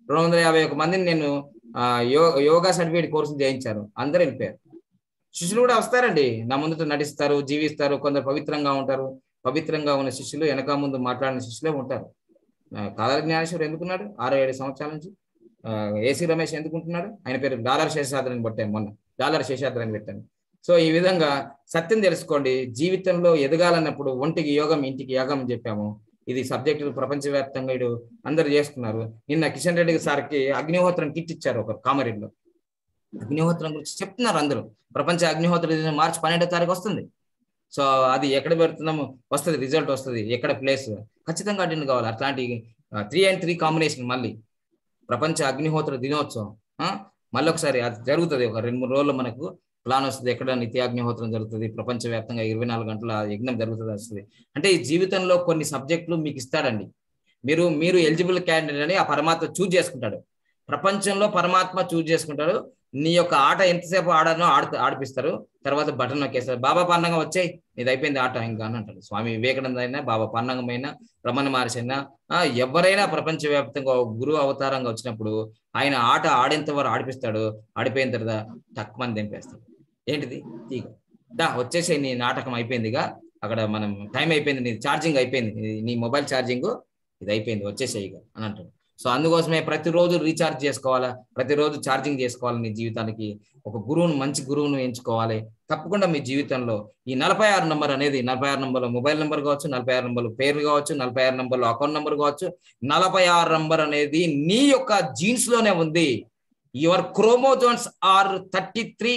రెండు వందల యాభై ఒక మందిని నేను ఆ, యో- యోగా సర్టిఫికేట్ కోర్సు చేయించాను అందరూ వెళ్ళిపోయారు శిష్యులు కూడా వస్తారండి నా ముందుట నటిస్తారు జీవిస్తారు కొందరు పవిత్రంగా ఉంటారు పవిత్రంగా ఉన్న శిష్యులు వెనక ముందు మాట్లాడిన శిష్యులే ఉంటారు ఆ, కాదాల జ్ఞానేశ్వర్ ఎందుకున్నాడు ఆరు ఏడు సంవత్సరాల నుంచి ఆ, ఏసీ రమేష్ ఎందుకుంటున్నాడు ఆయన పేరు డాలర్ శేషాద్రని పెట్టాను మొన్న డాలర్ శేషాద్రని పెట్టాను సో ఈ విధంగా సత్యం తెలుసుకోండి జీవితంలో ఎదగాలన్నప్పుడు ఒంటికి యోగం ఇంటికి యోగం అని చెప్పాము ఇది సబ్జెక్టు ప్రపంచవ్యాప్తంగా ఇడు అందరు చేసుకున్నారు నిన్న కిషన్ రెడ్డి సార్కి అగ్నిహోత్రం కిట్ ఇచ్చారు ఒక కామరీలో అగ్నిహోత్రం గురించి చెప్తున్నారు అందరూ ప్రపంచ అగ్నిహోత్ర దినం మార్చి పన్నెండో తారీఖు వస్తుంది సో అది ఎక్కడ పెడుతున్నాము వస్తుంది రిజల్ట్ వస్తుంది ఎక్కడ ప్లేస్ ఖచ్చితంగా అటెండ్ కావాలి అట్లాంటి త్రీ అండ్ త్రీ కాంబినేషన్ మళ్ళీ ప్రపంచ అగ్నిహోత్ర దినోత్సవం ఆ? మళ్ళీ ఒకసారి అది జరుగుతుంది ఒక రెండు మూడు రోజులు మనకు ప్లాన్ వస్తుంది ఎక్కడ నిత్యాగ్నిహోత్రం జరుగుతుంది ప్రపంచవ్యాప్తంగా ఇరవై నాలుగు గంటల యజ్ఞం జరుగుతుంది వస్తుంది అంటే ఈ జీవితంలో కొన్ని సబ్జెక్టులు మీకు ఇస్తాడండి మీరు మీరు ఎలిజిబుల్ క్యాండిడేట్ అని ఆ పరమాత్మ చూజ్ చేసుకుంటాడు ప్రపంచంలో పరమాత్మ చూజ్ చేసుకుంటాడు నీ యొక్క ఆట ఎంతసేపు ఆడానో ఆడ ఆడిపిస్తారు తర్వాత బటన్ నొక్కేస్తారు బాబా పన్నంగా వచ్చాయి ఇది అయిపోయింది ఆట ఇంకా అని అంటారు స్వామి వివేకానంద అయినా బాబా పన్నంగమైనా రమణ మహర్షి అయినా ఆ, ఎవరైనా ప్రపంచవ్యాప్తంగా ఒక గురువు అవతారంగా వచ్చినప్పుడు ఆయన ఆట ఆడేంత వరకు ఆడిపిస్తాడు ఆడిపోయిన తర్వాత తక్కువ దింపేస్తాడు ఏంటిది తీగ దా వచ్చేసే నీ నాటకం అయిపోయిందిగా అక్కడ మనం టైం అయిపోయింది నీ ఛార్జింగ్ అయిపోయింది నీ- నీ మొబైల్ ఛార్జింగ్ ఇది అయిపోయింది వచ్చేసేయి ఇక అని అంటాడు సో అందుకోసమే ప్రతిరోజు రీఛార్జ్ చేసుకోవాలా ప్రతిరోజు ఛార్జింగ్ చేసుకోవాలి నీ జీవితానికి ఒక గురువును మంచి గురువును ఎంచుకోవాలి తప్పకుండా మీ జీవితంలో ఈ నలభై ఆరు నంబర్ అనేది నలభై ఆరు నంబర్లో మొబైల్ నెంబర్ కావచ్చు నలభై ఆరు నంబర్లు పేరు కావచ్చు నలభై ఆరు నంబర్లో అకౌంట్ నెంబర్ కావచ్చు నలభై ఆరు నంబర్ అనేది నీ యొక్క జీన్స్ లోనే ఉంది your chromosomes are thirty three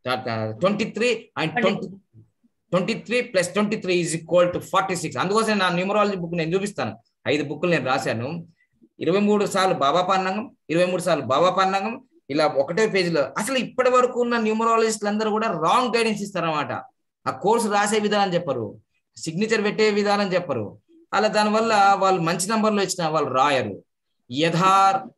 twenty three and twenty twenty three plus twenty three is equal to forty six అందుకోసం నా న్యూమరాలజీ బుక్ నేను చూపిస్తాను ఐదు బుక్లు నేను రాశాను ఇరవై మూడు సార్లు బాబా పన్నాంగం ఇరవై మూడు సార్లు బాబా పన్నాంగం ఇలా ఒకటే పేజీలో అసలు ఇప్పటి వరకు ఉన్న న్యూమరాలజిస్టులు అందరూ కూడా రాంగ్ గైడెన్స్ ఇస్తారన్నమాట ఆ కోర్సు రాసే విధానం చెప్పరు సిగ్నేచర్ పెట్టే విధానం చెప్పరు అలా దానివల్ల వాళ్ళు మంచి నంబర్లు ఇచ్చిన వాళ్ళు రాయరు యథా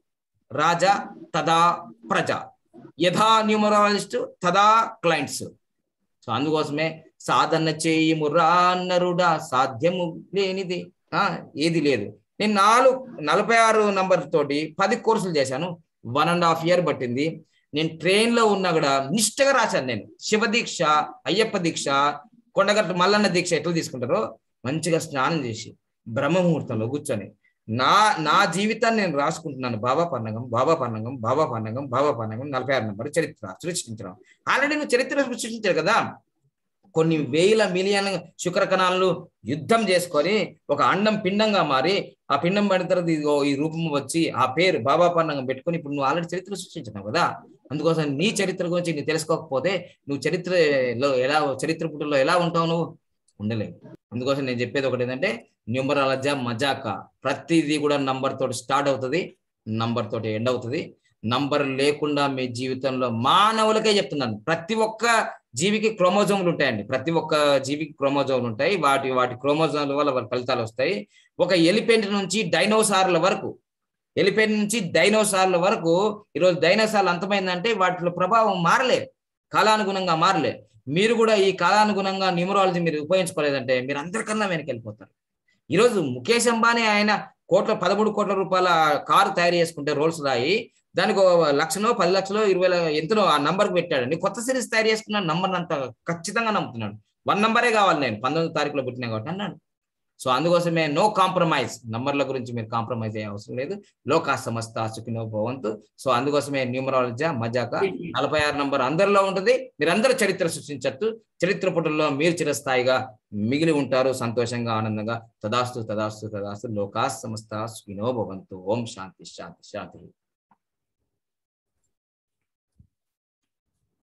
రాజా తదా ప్రజ యథా న్యూమరాలజిస్ట్ తదా క్లయింట్స్ సో అందుకోసమే సాధన చేయి నరుడా సాధ్యము లేనిది ఆ ఏది లేదు నేను నాలుగు నలభై ఆరు నంబర్ తోటి పది కోర్సులు చేశాను వన్ అండ్ హాఫ్ ఇయర్ పట్టింది నేను ట్రైన్ లో ఉన్నా కూడా నిష్టగా రాశాను నేను శివ దీక్ష అయ్యప్ప దీక్ష కొండగట్టు మల్లన్న దీక్ష ఎట్లా తీసుకుంటారో మంచిగా స్నానం చేసి బ్రహ్మముహూర్తంలో కూర్చొని నా నా జీవితాన్ని నేను రాసుకుంటున్నాను బాబా పన్నగం బాబా పన్నగం బాబా పన్నగం బాబా పన్నగం నలభై ఆరు నంబర్ చరిత్ర సృష్టించడం ఆల్రెడీ నువ్వు చరిత్ర సృష్టించారు కదా కొన్ని వేల మిలియన్ శుక్ర కణాలను యుద్ధం చేసుకొని ఒక అండం పిండంగా మారి ఆ పిండం పడిన తర్వాత ఇదిగో ఈ రూపం వచ్చి ఆ పేరు బాబా పన్నంగా పెట్టుకొని ఇప్పుడు నువ్వు ఆల్రెడీ చరిత్ర సృష్టించినావు కదా అందుకోసం నీ చరిత్ర గురించి నీకు తెలుసుకోకపోతే నువ్వు చరిత్రలో ఎలా చరిత్ర పుటలో ఎలా ఉంటావు నువ్వు ఉండలేవు అందుకోసం నేను చెప్పేది ఒకటి ఏంటంటే న్యూమరాలజా మజాక ప్రతిదీ కూడా నంబర్ తోటి స్టార్ట్ అవుతుంది నంబర్ తోటి ఎండ్ అవుతుంది నంబర్ లేకుండా మీ జీవితంలో మానవులకే చెప్తున్నాను ప్రతి ఒక్క జీవికి క్రోమోజోములు ఉంటాయండి ప్రతి ఒక్క జీవికి క్రోమోజోములు ఉంటాయి వాటి వాటి క్రోమోజోముల వల్ల వాటి ఫలితాలు వస్తాయి ఒక ఎలిఫెంట్ నుంచి డైనోసార్ల వరకు ఎలిఫెంట్ నుంచి డైనోసార్ల వరకు ఈరోజు డైనోసార్లు అంతమైందంటే వాటిలో ప్రభావం మారలే కాలానుగుణంగా మారలే మీరు కూడా ఈ కాలానుగుణంగా న్యూమరాలజీ మీరు ఉపయోగించుకోలేదంటే మీరు అందరికన్నా వెనక్కి వెళ్ళిపోతారు ఈరోజు ముఖేష్ అంబానీ ఆయన కోట్ల పదమూడు కోట్ల రూపాయల కారు తయారు చేసుకుంటే రోల్స్ రాయి దానికి ఒక లక్షనో పది లక్షలో ఇరవై ల- ఎంతనో ఆ నంబర్కి పెట్టాడు నేను కొత్త సిరీస్ తయారు చేసుకున్న నంబర్ అంత ఖచ్చితంగా నమ్ముతున్నాడు వన్ నంబరే కావాలి నేను పంతొమ్మిది తారీఖులో పుట్టినా కాబట్టి అన్నాడు సో అందుకోసమే నో కాంప్రమైజ్ నంబర్ల గురించి మీరు కాంప్రమైజ్ అయ్యే అవసరం లేదు లోకా సమస్త సుఖినో భవంతు సో అందుకోసమే న్యూమరాలజీ మజాక నలభై ఆరు నంబర్ అందరిలో ఉంటుంది మీరందరూ చరిత్ర సృష్టించచ్చు చరిత్ర పుటల్లో మీరు చిరస్థాయిగా మిగిలి ఉంటారు సంతోషంగా ఆనందంగా తదాస్తు తదాస్తు తదాస్తు లోకా సమస్త సుఖినో భవంతు ఓం శాంతి శాంతి శాంతి